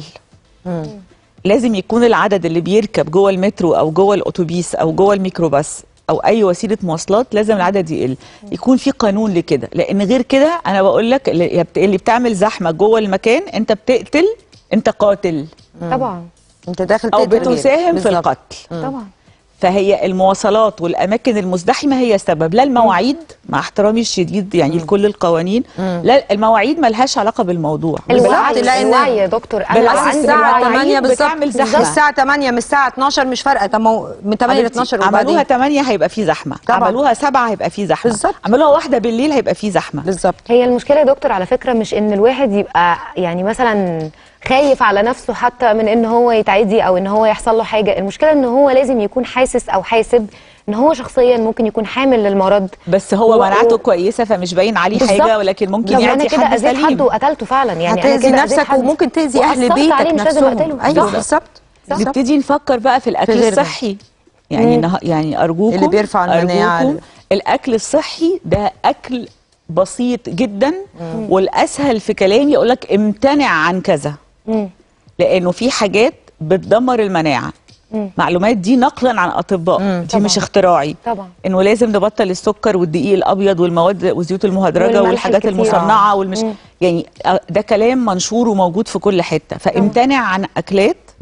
لازم يكون العدد اللي بيركب جوه المترو او جوه الاتوبيس او جوه الميكروباص او اي وسيله مواصلات لازم العدد يقل يكون في قانون لكده لان غير كده انا بقول لك اللي بت- اللي بتعمل زحمه جوه المكان انت بتقتل انت قاتل طبعا انت داخل او تقتل غيرك. بتساهم في بالظبط. القتل طبعا فهي المواصلات والاماكن المزدحمه هي السبب لا المواعيد مع احترامي الشديد يعني لكل القوانين لا المواعيد ملهاش علاقه بالموضوع الوعي تلاقي إن- الوعي يا دكتور انا بالعكس لو عندي الساعة الوعي 8 بالظبط بتعمل زحمة. الساعة 8 من الساعة 12 مش فارقة طب ما هو من 8 ل حبيبتي، 12 عملوها وبعدين 8 هيبقى في زحمه طبعاً. عملوها 7 هيبقى في زحمه بالظبط. عملوها واحدة بالليل هيبقى في زحمه بالظبط هي المشكله يا دكتور على فكره مش ان الواحد يبقى يعني مثلا خايف على نفسه حتى من ان هو يتعدي او ان هو يحصل له حاجه المشكله ان هو لازم يكون حاسس او حاسب ان هو شخصيا ممكن يكون حامل للمرض بس هو و- مناعته و- كويسه فمش باين عليه بالظبط. حاجه ولكن ممكن لو انا يعدي كده حد اذيت حد سليم وقتلته فعلا يعني أنا هتأذي كده أذيت نفسك حد وممكن تأذي أهل وأثرت بيتك عليه مش لازم نفسهم أقتله. أيوه صح. بالظبط بالظبط. نبتدي نفكر بقى في الاكل في غير ده. الصحي يعني نه... يعني ارجوكم اللي بيرفع المناعة. أرجوكم الاكل الصحي ده اكل بسيط جدا والاسهل في كلامي اقول لك امتنع عن كذا مم. لانه في حاجات بتدمر المناعه معلومات دي نقلا عن اطباء دي مش اختراعي طبعا. انه لازم نبطل السكر والدقيق الابيض والمواد والزيوت المهدرجه والملح والحاجات الكتير. المصنعه والمش مم. يعني آه، ده كلام منشور وموجود في كل حته فامتنع عن اكلات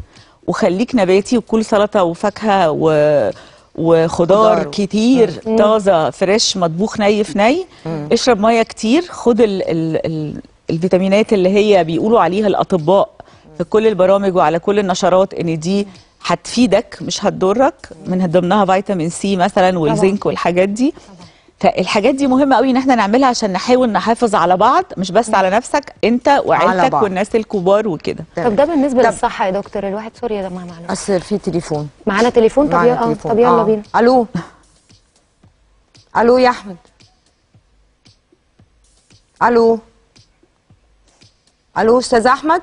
وخليك نباتي وكل سلطه وفاكهه و وخضار خضار. كتير طازه فريش مطبوخ ني في ني اشرب ميه كتير خد ال ال ال الفيتامينات اللي هي بيقولوا عليها الاطباء في كل البرامج وعلى كل النشرات ان دي هتفيدك مش هتضرك من ضمنها فيتامين سي مثلا والزنك والحاجات دي فالحاجات دي مهمه قوي ان احنا نعملها عشان نحاول نحافظ على بعض مش بس على نفسك انت على وعيلتك بعض. والناس الكبار وكده طب ده بالنسبه طب- للصحه يا دكتور الواحد سوري يا جماعه معلش اصل في تليفون معانا تليفون طب معنا يلا آه، تليفون. طب يلا آه. بينا الو الو يا احمد الو الو استاذ احمد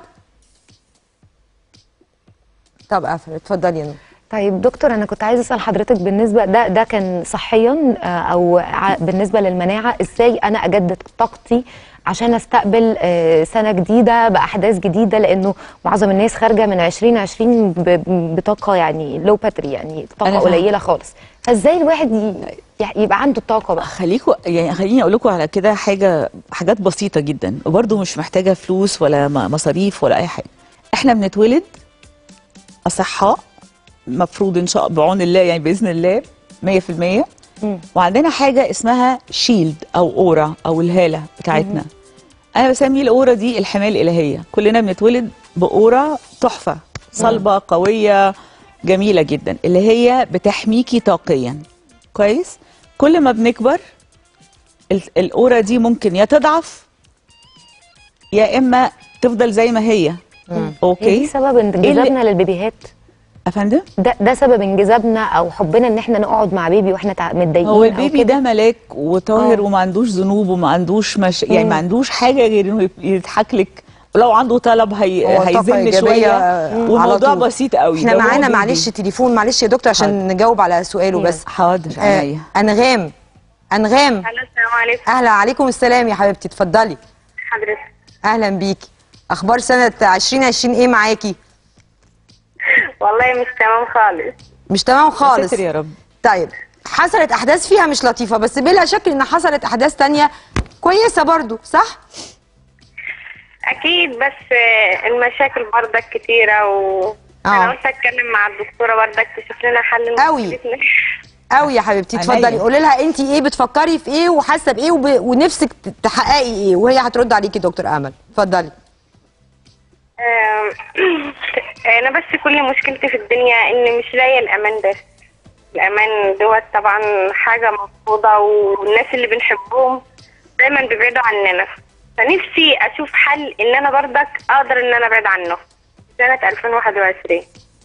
طب قفل اتفضلي يا نور طيب دكتور انا كنت عايزه اسال حضرتك بالنسبه ده ده كان صحيا آه، او ع- بالنسبه للمناعه ازاي انا اجدد طاقتي عشان استقبل آه، سنه جديده باحداث جديده لانه معظم الناس خارجه من 2020 ب- بطاقه يعني لو باتري يعني طاقه أنا فاهمة. قليله خالص فازاي الواحد ي- ي- يبقى عنده الطاقه بقى خليكوا يعني خليني اقول لكم على كده حاجه حاجات بسيطه جدا وبرده مش محتاجه فلوس ولا م- مصاريف ولا اي حاجه احنا بنتولد اصحاء مفروض ان شاء الله بعون الله يعني باذن الله 100% وعندنا حاجه اسمها شيلد او اورا او الهاله بتاعتنا انا بسمي الاورا دي الحمايه الالهيه كلنا بنتولد باورا تحفه صلبه قويه جميله جدا اللي هي بتحميكي طاقيا كويس كل ما بنكبر ال- الاورا دي ممكن يا تضعف يا اما تفضل زي ما هي هي دي اوكي سبب انجذابنا للبيبيهات افندم ده ده سبب انجذابنا او حبنا ان احنا نقعد مع بيبي واحنا تع- متضايقين هو أو البيبي كده. ده ملاك وطاهر آه. وما عندوش ذنوب وما عندوش مش يعني ما عندوش حاجه غير انه يب- يضحك لك ولو عنده طلب هي... هو طاقة هيزن إيجابية، شويه آه، على والموضوع طول. بسيط قوي احنا ده هو معانا بيبي. معلش تليفون معلش يا دكتور عشان نجاوب على سؤاله أيوة. بس حاضر آه عينيا انغام انغام الو السلام عليكم اهلا عليكم السلام يا حبيبتي اتفضلي حضرتك اهلا بيكي اخبار سنه 2020 ايه معاكي والله مش تمام خالص مش تمام خالص ستر يا رب طيب حصلت احداث فيها مش لطيفه بس بلا شك ان حصلت احداث تانية كويسه برضو صح اكيد بس آه، المشاكل برضك كتيره و آه. انا قلت اتكلم مع الدكتوره برضك تشوف لنا حل أوي. لمشكلتنا. قوي يا حبيبتي عينيا. اتفضلي قولي لها انت ايه بتفكري في ايه وحاسه بايه وب... ونفسك ت- تحققي ايه وهي هترد عليكي دكتور امل اتفضلي آم، انا بس كل مشكلتي في الدنيا ان مش لاقيه الامان بس الامان دوت طبعا حاجه مرفوضه والناس اللي بنحبهم دايما بيبعدوا عننا فنفسي اشوف حل ان انا برضك اقدر ان انا ابعد عنه سنه 2021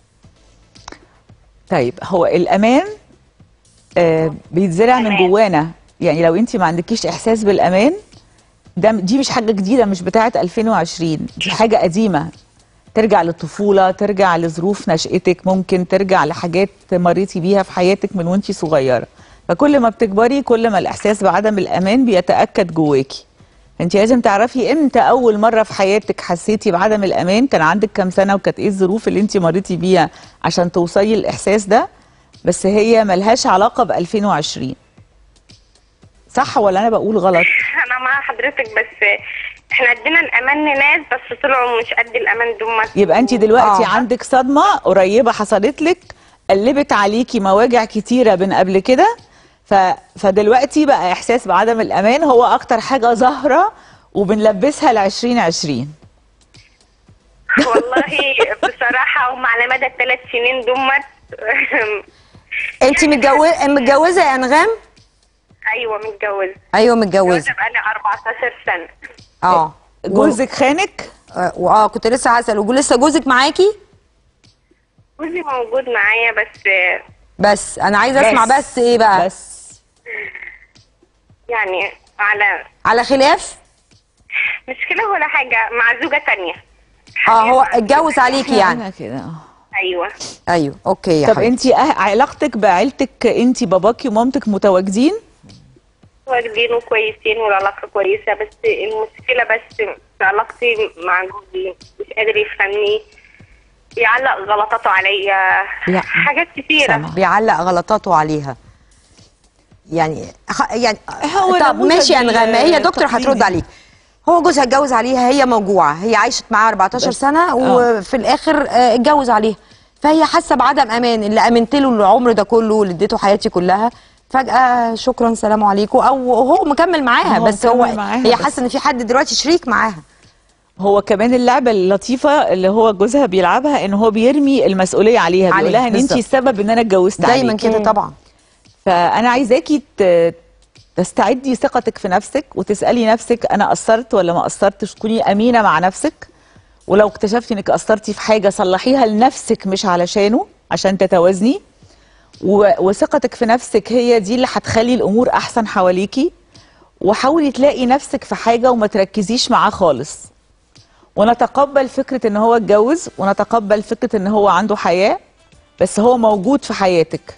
طيب هو الامان آه بيتزرع من أمان. جوانا يعني لو انت ما عندكيش احساس بالامان ده دي مش حاجه جديده مش بتاعه 2020 دي حاجه قديمه ترجع للطفوله ترجع لظروف نشأتك ممكن ترجع لحاجات مريتي بيها في حياتك من وانت صغيره فكل ما بتكبري كل ما الاحساس بعدم الامان بيتاكد جواكي انت لازم تعرفي امتى اول مره في حياتك حسيتي بعدم الامان كان عندك كام سنه وكانت ايه الظروف اللي انت مريتي بيها عشان توصلي للاحساس ده بس هي ملهاش علاقه ب 2020 صح ولا انا بقول غلط انا مع حضرتك بس احنا ادينا الامان لناس بس طلعوا مش قد الامان دول يبقى انت دلوقتي آه. عندك صدمه قريبه حصلت لك قلبت عليكي مواجع كتيره من قبل كده ف... فدلوقتي بقى احساس بعدم الامان هو اكتر حاجه ظاهره وبنلبسها ل 2020 والله بصراحه هم على مدى الثلاث سنين دمت انت متجوزه متجوزه يا انغام ايوه متجوزه ايوه متجوزه متجوزه بقالي 14 سنه اه جوزك خانك آه، واه كنت لسه هسال ولسه جوزك معاكي جوزي موجود معايا بس بس انا عايزه اسمع بس. بس ايه بقى بس يعني على على خلاف مشكله ولا حاجه مع زوجه تانية اه هو اتجوز عليكي يعني انا كده آه. ايوه ايوه اوكي يا طب حبيبتي انت علاقتك بعيلتك انت باباكي ومامتك متواجدين واجدين وكويسين والعلاقه كويسه بس المشكله بس في علاقتي مع جوزي مش قادر يفهمني بيعلق غلطاته عليا لا. حاجات كتيره سامع. بيعلق غلطاته عليها يعني خ- يعني هو طب نموذج ماشي يا انغام هي دكتور التقليدي. هترد عليك هو جوزها اتجوز عليها هي موجوعه هي عاشت معاه 14 بس- سنه وفي الاخر آه، اتجوز عليها فهي حاسه بعدم امان اللي امنت له العمر ده كله واللي اديته حياتي كلها فجاه شكرا سلام عليكم او هو مكمل معاها هو بس هو مكمل معاها هي بس. حاسه ان في حد دلوقتي شريك معاها هو كمان اللعبه اللطيفه اللي هو جوزها بيلعبها ان هو بيرمي المسؤوليه عليها عليه، بيقول لها ان انت بالظبط. السبب ان انا اتجوزت دايما عليك. كده طبعا فانا عايزاكي ت- تستعدي ثقتك في نفسك وتسالي نفسك انا قصرت ولا ما قصرتش تكوني امينه مع نفسك ولو اكتشفتي انك قصرتي في حاجه صلحيها لنفسك مش علشانه عشان تتوازني و- وثقتك في نفسك هي دي اللي هتخلي الامور احسن حواليكي وحاولي تلاقي نفسك في حاجه وما تركزيش معاه خالص ونتقبل فكره ان هو اتجوز ونتقبل فكره ان هو عنده حياه بس هو موجود في حياتك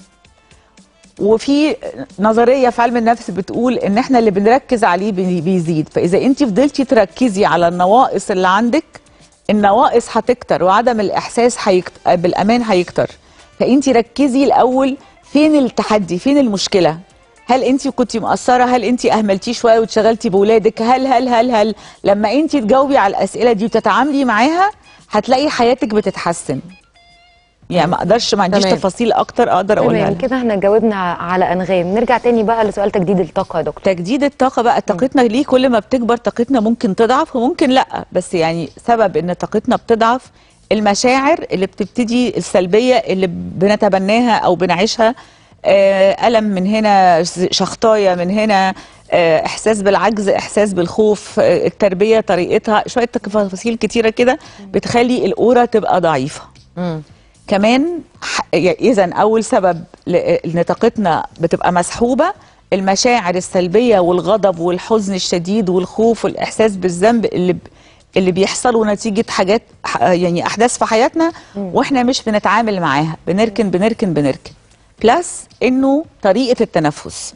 وفي نظريه في علم النفس بتقول ان احنا اللي بنركز عليه بي- بيزيد فاذا انت فضلتي تركزي على النواقص اللي عندك النواقص هتكتر وعدم الاحساس هيكت... بالامان هيكتر فانت ركزي الاول فين التحدي فين المشكله هل انت كنت مقصره هل انت اهملتيه شويه واتشغلتي بولادك هل هل هل هل لما انت تجاوبي على الاسئله دي وتتعاملي معاها هتلاقي حياتك بتتحسن يعني ما اقدرش ما عنديش تمام. تفاصيل اكتر اقدر اقولها تمام لها. كده احنا جاوبنا على انغام نرجع تاني بقى لسؤال تجديد الطاقه يا دكتور تجديد الطاقة بقى طاقتنا ليه كل ما بتكبر طاقتنا ممكن تضعف وممكن لا بس يعني سبب ان طاقتنا بتضعف المشاعر اللي بتبتدي السلبية اللي بنتبناها او بنعيشها آه، ألم من هنا شخطاية من هنا آه، إحساس بالعجز إحساس بالخوف آه، التربية طريقتها شوية تفاصيل كتيرة كده بتخلي الأورا تبقى ضعيفة كمان اذا اول سبب ل- ان طاقتنا بتبقى مسحوبه المشاعر السلبيه والغضب والحزن الشديد والخوف والاحساس بالذنب اللي ب- اللي بيحصلوا نتيجه حاجات ح- يعني احداث في حياتنا واحنا مش بنتعامل معاها بنركن بنركن بنركن بلس انه طريقه التنفس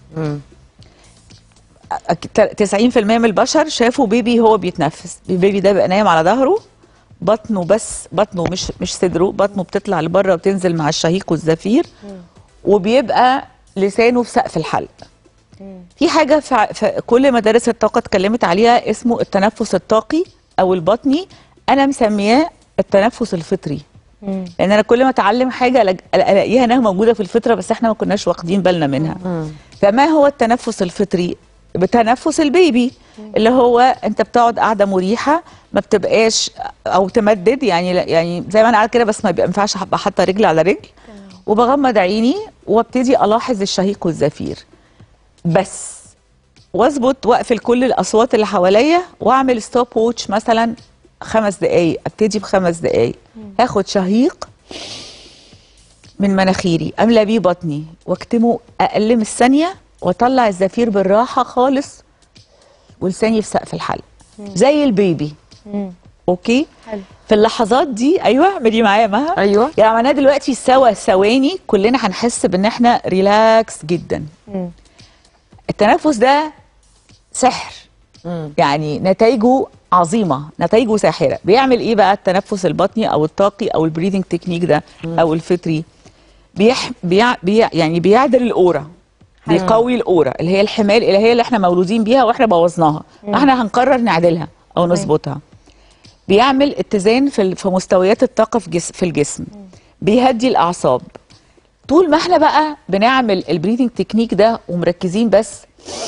أك- 90% من البشر شافوا بيبي هو بيتنفس البيبي ده بقى نايم على ظهره بطنه بس بطنه مش مش صدره بطنه بتطلع لبره وتنزل مع الشهيق والزفير وبيبقى لسانه في سقف الحلق في حاجه في في كل مدارس الطاقه اتكلمت عليها اسمه التنفس الطاقي او البطني انا مسمياه التنفس الفطري لان انا كل ما اتعلم حاجه ألاق- الاقيها انها موجوده في الفطره بس احنا ما كناش واخدين بالنا منها فما هو التنفس الفطري بتنفس البيبي اللي هو انت بتقعد قاعده مريحه ما بتبقاش او تمدد يعني لا- يعني زي ما انا قاعده كده بس ما بيبقى- ما ينفعش ابقى حاطه رجل على رجل وبغمض عيني وابتدي الاحظ الشهيق والزفير بس واظبط واقفل كل الاصوات اللي حواليا واعمل ستوب ووتش مثلا خمس دقايق ابتدي بخمس دقايق هاخد شهيق من مناخيري املى بيه بطني واكتمه اقل من الثانيه واطلع الزفير بالراحه خالص ولساني في سقف الحلق زي البيبي اوكي حلو. في اللحظات دي ايوه اعملي معايا مها ايوه يعني معناها دلوقتي سوا ثواني كلنا هنحس بان احنا ريلاكس جدا التنفس ده سحر يعني نتائجه عظيمه نتائجه ساحره بيعمل ايه بقى التنفس البطني او الطاقي او البريدنج تكنيك ده او الفطري بيح بيع بيع يعني بيعدل الاورا بيقوي الاورا اللي هي الحمايه الالهيه اللي احنا مولودين بيها واحنا بوظناها احنا هنقرر نعدلها او نظبطها بيعمل اتزان في ال- في مستويات الطاقه في جسم في الجسم بيهدي الاعصاب طول ما احنا بقى بنعمل البريدنج تكنيك ده ومركزين بس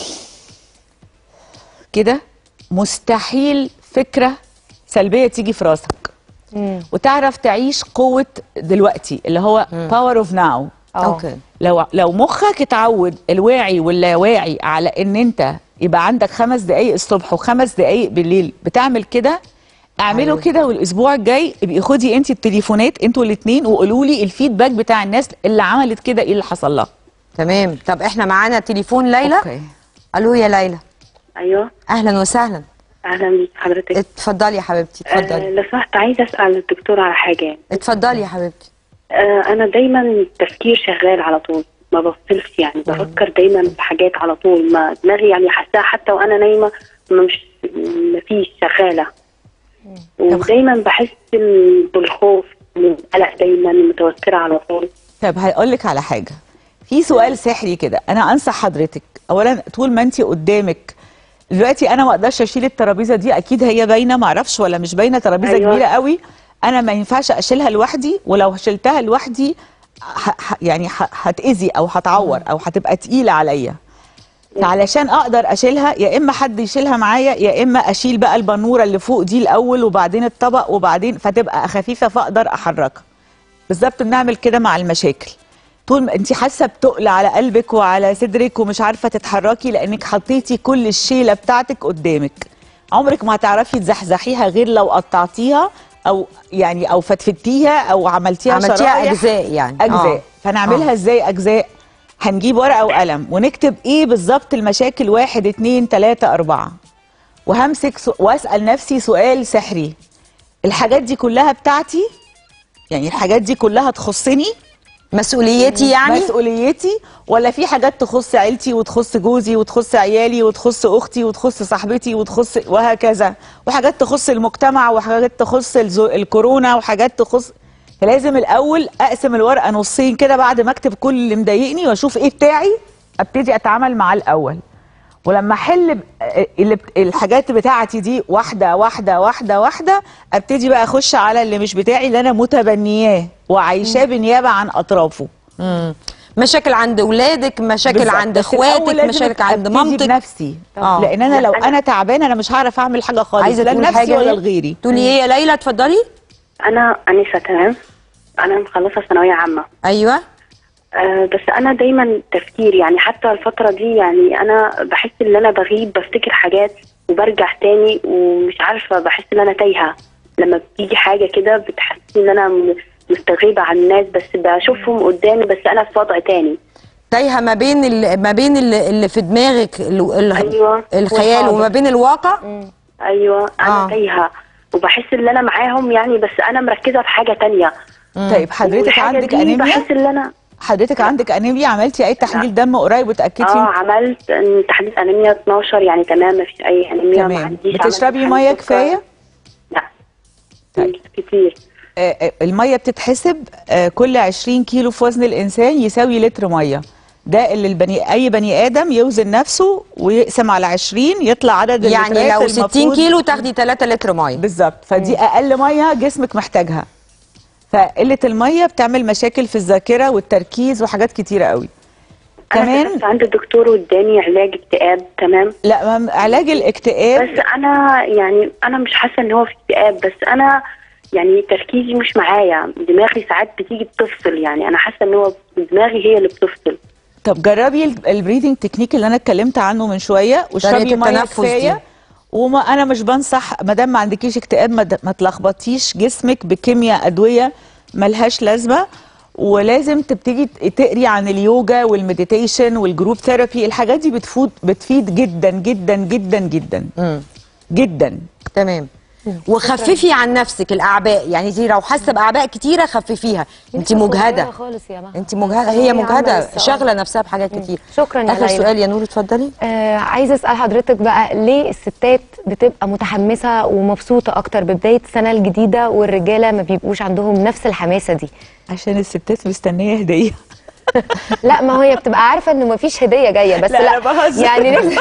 كده مستحيل فكره سلبيه تيجي في راسك وتعرف تعيش قوه دلوقتي اللي هو باور اوف ناو اوكي لو لو مخك اتعود الواعي واللاواعي على ان انت يبقى عندك خمس دقايق الصبح وخمس دقايق بالليل بتعمل كده اعملوا أيوة. كده والاسبوع الجاي ابقي خدي انت التليفونات انتوا الاثنين وقولوا لي الفيدباك بتاع الناس اللي عملت كده ايه اللي حصل لها تمام طب احنا معانا تليفون ليلى اوكي الو يا ليلى ايوه اهلا وسهلا اهلا بيك حضرتك اتفضلي يا حبيبتي آه اتفضلي لو سمحت عايزه اسال الدكتور على حاجه يعني اتفضلي يا حبيبتي آه انا دايما تفكير شغال على طول ما بفصلش يعني بفكر دايما في حاجات على طول ما دماغي يعني حاساها حتى وانا نايمه ما مش ما فيش شغاله ودايما بحس بالخوف من القلق دايما متوتره على طول طب هقول لك على حاجه في سؤال سحري كده انا انصح حضرتك اولا طول ما انت قدامك دلوقتي انا ما اقدرش اشيل الترابيزه دي اكيد هي باينه ما اعرفش ولا مش باينه ترابيزه أيوة. كبيره قوي انا ما ينفعش اشيلها لوحدي ولو شلتها لوحدي ه... ه... يعني ه... هتاذي او هتعور او هتبقى تقيله عليا فعلشان اقدر اشيلها يا اما حد يشيلها معايا يا اما اشيل بقى البنوره اللي فوق دي الاول وبعدين الطبق وبعدين فتبقى خفيفه فاقدر احركها بالظبط بنعمل كده مع المشاكل طول ما انت حاسه بتقل على قلبك وعلى صدرك ومش عارفه تتحركي لانك حطيتي كل الشيله بتاعتك قدامك عمرك ما هتعرفي تزحزحيها غير لو قطعتيها او يعني او فتفتيها او عملتيها عملتيها شرايح اجزاء يعني اجزاء آه. فنعملها آه. ازاي اجزاء هنجيب ورقه وقلم ونكتب ايه بالظبط المشاكل واحد اتنين تلاته اربعه وهمسك سو... واسال نفسي سؤال سحري الحاجات دي كلها بتاعتي يعني الحاجات دي كلها تخصني مسؤوليتي يعني مسؤوليتي ولا في حاجات تخص عيلتي وتخص جوزي وتخص عيالي وتخص اختي وتخص صاحبتي وتخص وهكذا وحاجات تخص المجتمع وحاجات تخص الزو... الكورونا وحاجات تخص فلازم الاول اقسم الورقه نصين كده بعد ما اكتب كل اللي مضايقني واشوف ايه بتاعي ابتدي اتعامل معاه الاول ولما احل ب- اللي بت- الحاجات بتاعتي دي واحده واحده واحده واحده ابتدي بقى اخش على اللي مش بتاعي اللي انا متبنياه وعايشاه بالنيابه عن اطرافه مم. مشاكل عند اولادك مشاكل بالظبط. عند بس الأول اخواتك لازم مشاكل عند أبتدي مامتك بنفسي آه. لان انا لو لا، أنا- انا تعبانه انا مش هعرف اعمل حاجه خالص عايزه لا تقول لنفسي حاجه ولا ليه؟ لغيري تقولي ايه يا ليلى اتفضلي انا انسه تمام انا مخلصه ثانويه عامه ايوه أه بس انا دايما تفكير يعني حتى الفتره دي يعني انا بحس ان انا بغيب بفتكر حاجات وبرجع تاني ومش عارفه بحس ان انا تايهه لما بتيجي حاجه كده بتحسسني ان انا م- مستغيبه عن الناس بس بشوفهم قدامي بس انا في وضع تاني تايهه ما بين ال- ما بين اللي, اللي في دماغك ال- ال- أيوة. الخيال والحاضر. وما بين الواقع ايوه انا آه. تايهه وبحس ان انا معاهم يعني بس انا مركزه في حاجه تانية طيب حضرتك والحاجة عندك دي انيميا بحس ان انا حضرتك عندك انيميا عملتي اي تحليل دم قريب وتاكدتي اه عملت إن تحديد انيميا 12 يعني تمام مفيش اي انيميا ما تمام عنديش بتشربي عملت ميه تحليل سكر. كفايه لا طيب. كتير آه، آه، الميه بتتحسب آه، كل 20 كيلو في وزن الانسان يساوي لتر ميه ده اللي البني اي بني ادم يوزن نفسه ويقسم على 20 يطلع عدد يعني اللترات لو 60 المفروض- كيلو تاخدي 3 لتر ميه بالظبط فدي اقل ميه جسمك محتاجها فقله الميه بتعمل مشاكل في الذاكره والتركيز وحاجات كتيره قوي انا كمان كشفت عند الدكتور واداني علاج اكتئاب تمام لا ما- علاج الاكتئاب بس انا يعني انا مش حاسه ان هو في اكتئاب بس انا يعني تركيزي مش معايا دماغي ساعات بتيجي بتفصل يعني انا حاسه ان هو دماغي هي اللي بتفصل طب جربي البريدنج تكنيك اللي انا اتكلمت عنه من شويه واشربي طريقة ميه التنفس دي. كفايه وما انا مش بنصح ما دام ما عندكيش اكتئاب ما, د- ما تلخبطيش جسمك بكيمياء ادويه ملهاش لازمه ولازم تبتدي تقري عن اليوجا والمديتيشن والجروب ثيرابي الحاجات دي بتفوت بتفيد جدا جدا جدا جدا مم. جدا تمام وخففي عن نفسك الاعباء يعني دي لو حاسه باعباء كتيره خففيها انت مجهده خالص يا مها انت مجهده هي هي عاملة مجهده لسه، آه. شاغله نفسها بحاجات كتير شكراً يا اخر ليلى. سؤال يا نور اتفضلي آه عايزه اسال حضرتك بقى ليه الستات بتبقى متحمسه ومبسوطه اكتر ببدايه السنه الجديده والرجاله ما بيبقوش عندهم نفس الحماسه دي عشان الستات مستنيه هديه لا ما هي بتبقى عارفه ان مفيش هديه جايه بس لا، لا, أنا بهزر. يعني نسبه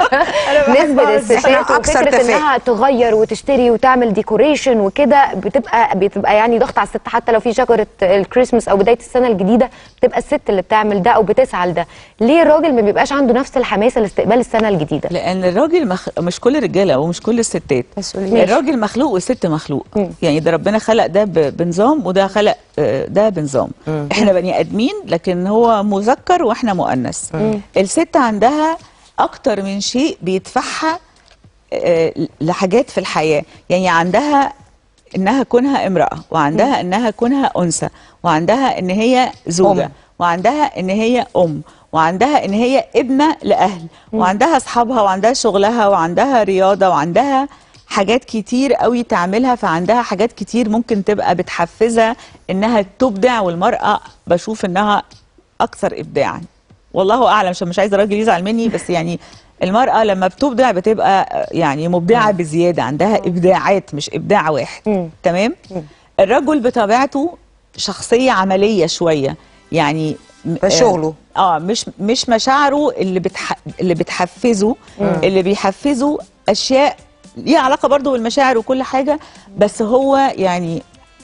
نسبه إحنا الستات أكثر وفكره تفاؤل. انها تغير وتشتري وتعمل ديكوريشن وكده بتبقى بتبقى يعني ضغط على الست حتى لو في شجره الكريسماس او بدايه السنه الجديده بتبقى الست اللي بتعمل ده او بتسعى لده ليه الراجل ما بيبقاش عنده نفس الحماسه لاستقبال السنه الجديده لان الراجل مخ... مش كل الرجاله ومش كل الستات مسؤولية. الراجل مخلوق والست مخلوق يعني ده ربنا خلق ده ب... بنظام وده خلق آه، ده بنظام احنا بني ادمين لكن هو مذكر واحنا مؤنث الست عندها اكتر من شيء بيدفعها آه، لحاجات في الحياه يعني عندها انها كونها امراه وعندها انها كونها انثى وعندها ان هي زوجه أم. وعندها ان هي ام وعندها ان هي ابنه لاهل وعندها اصحابها وعندها شغلها وعندها رياضه وعندها حاجات كتير قوي تعملها فعندها حاجات كتير ممكن تبقى بتحفزها انها تبدع والمراه بشوف انها اكثر ابداعا والله اعلم عشان مش عايزه راجل يزعل مني بس يعني المرأة لما بتبدع بتبقى يعني مبدعة بزيادة عندها إبداعات مش إبداع واحد مم. تمام الرجل بطبيعته شخصية عملية شوية يعني م- في شغله. اه مش مش مشاعره اللي بتح اللي بتحفزه اللي بيحفزه اشياء ليها علاقه برضو بالمشاعر وكل حاجه بس هو يعني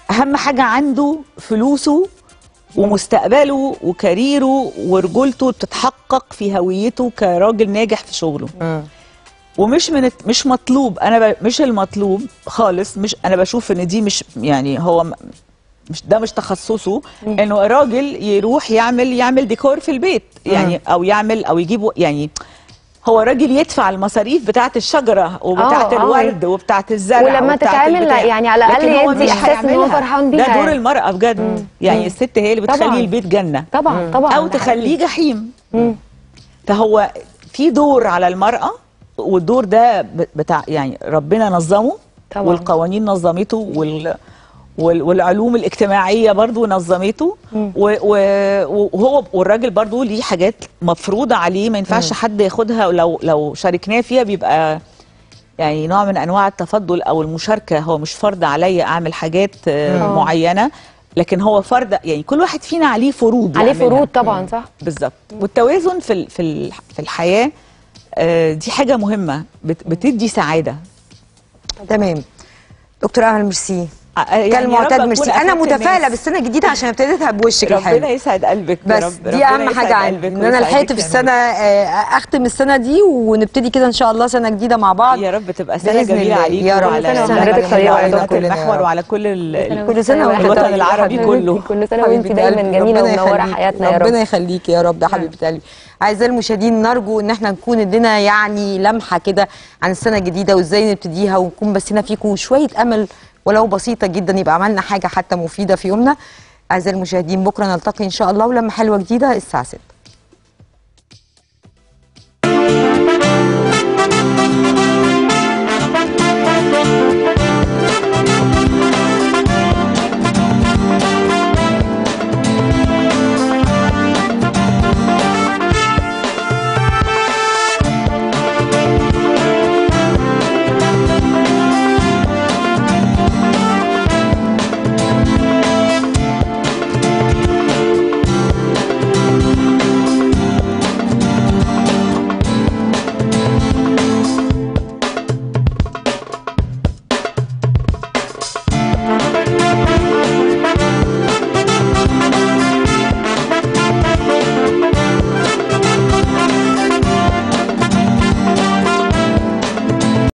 اهم حاجه عنده فلوسه ومستقبله وكاريره ورجولته تتحقق في هويته كراجل ناجح في شغله ومش من الت- مش مطلوب انا ب... مش المطلوب خالص مش انا بشوف ان دي مش يعني هو م- مش ده مش تخصصه انه الراجل يروح يعمل يعمل ديكور في البيت يعني او يعمل او يجيب يعني هو راجل يدفع المصاريف بتاعت الشجره وبتاعت آه، آه. الورد وبتاعت الزرع ولما وبتاعت تتعمل البتاع. يعني على الأقل لكن هو يدي مش إحساس إن هو هيعملها. فرحان ده بيها دور يعني. المراه بجد يعني الست هي اللي طبعاً. بتخلي البيت جنه طبعا طبعا او ده تخليه جحيم مم. فهو في دور على المرأة والدور ده ب- بتاع يعني ربنا نظمه طبعاً. والقوانين نظمته وال وال- والعلوم الاجتماعية برضو نظمته و- و- وهو والراجل برضو ليه حاجات مفروضة عليه ما ينفعش حد ياخدها ولو لو شاركناه فيها بيبقى يعني نوع من انواع التفضل او المشاركه هو مش فرض عليا اعمل حاجات آه، مم. معينه لكن هو فرض يعني كل واحد فينا عليه فروض عليه يعملها. فروض طبعا صح بالظبط والتوازن في ال- في ال- في الحياه آه، دي حاجه مهمه بت- بتدي سعاده تمام دكتور امل ميرسي آه، يعني يا رب كالمعتاد أكون ميرسي انا أفدت متفائله الناس. بالسنه الجديده عشان ابتديتها بوشك ربنا الحلو يسعد قلبك يا بس رب دي ربنا اهم حاجه يسعد عندي قلبك ان انا ويسعدك لحقت في يا السنه آه، اختم السنه دي ونبتدي كده ان شاء الله سنه جديده مع بعض يا رب تبقى سنه بإذن جميله الله. عليك يا رب. وعلى كل سنة على وحضرتك طيبة يا قناة دكتور. المحور وعلى كل ال- كل سنة وأنت الوطن طيبة العربي حبيبتي. كله كل سنه وانت حبيبة دايما قلبي، جميله ربنا ومنوره يخليك. حياتنا يا ربنا رب يخليك يا رب يا حبيبه قلبي اعزائي المشاهدين نرجو ان احنا نكون ادينا يعني لمحه كده عن السنه الجديده وازاي نبتديها ونكون بسينا فيكم شويه امل ولو بسيطه جدا يبقى عملنا حاجه حتى مفيده في يومنا اعزائي المشاهدين بكره نلتقي ان شاء الله ولما حلوه جديده الساعه 6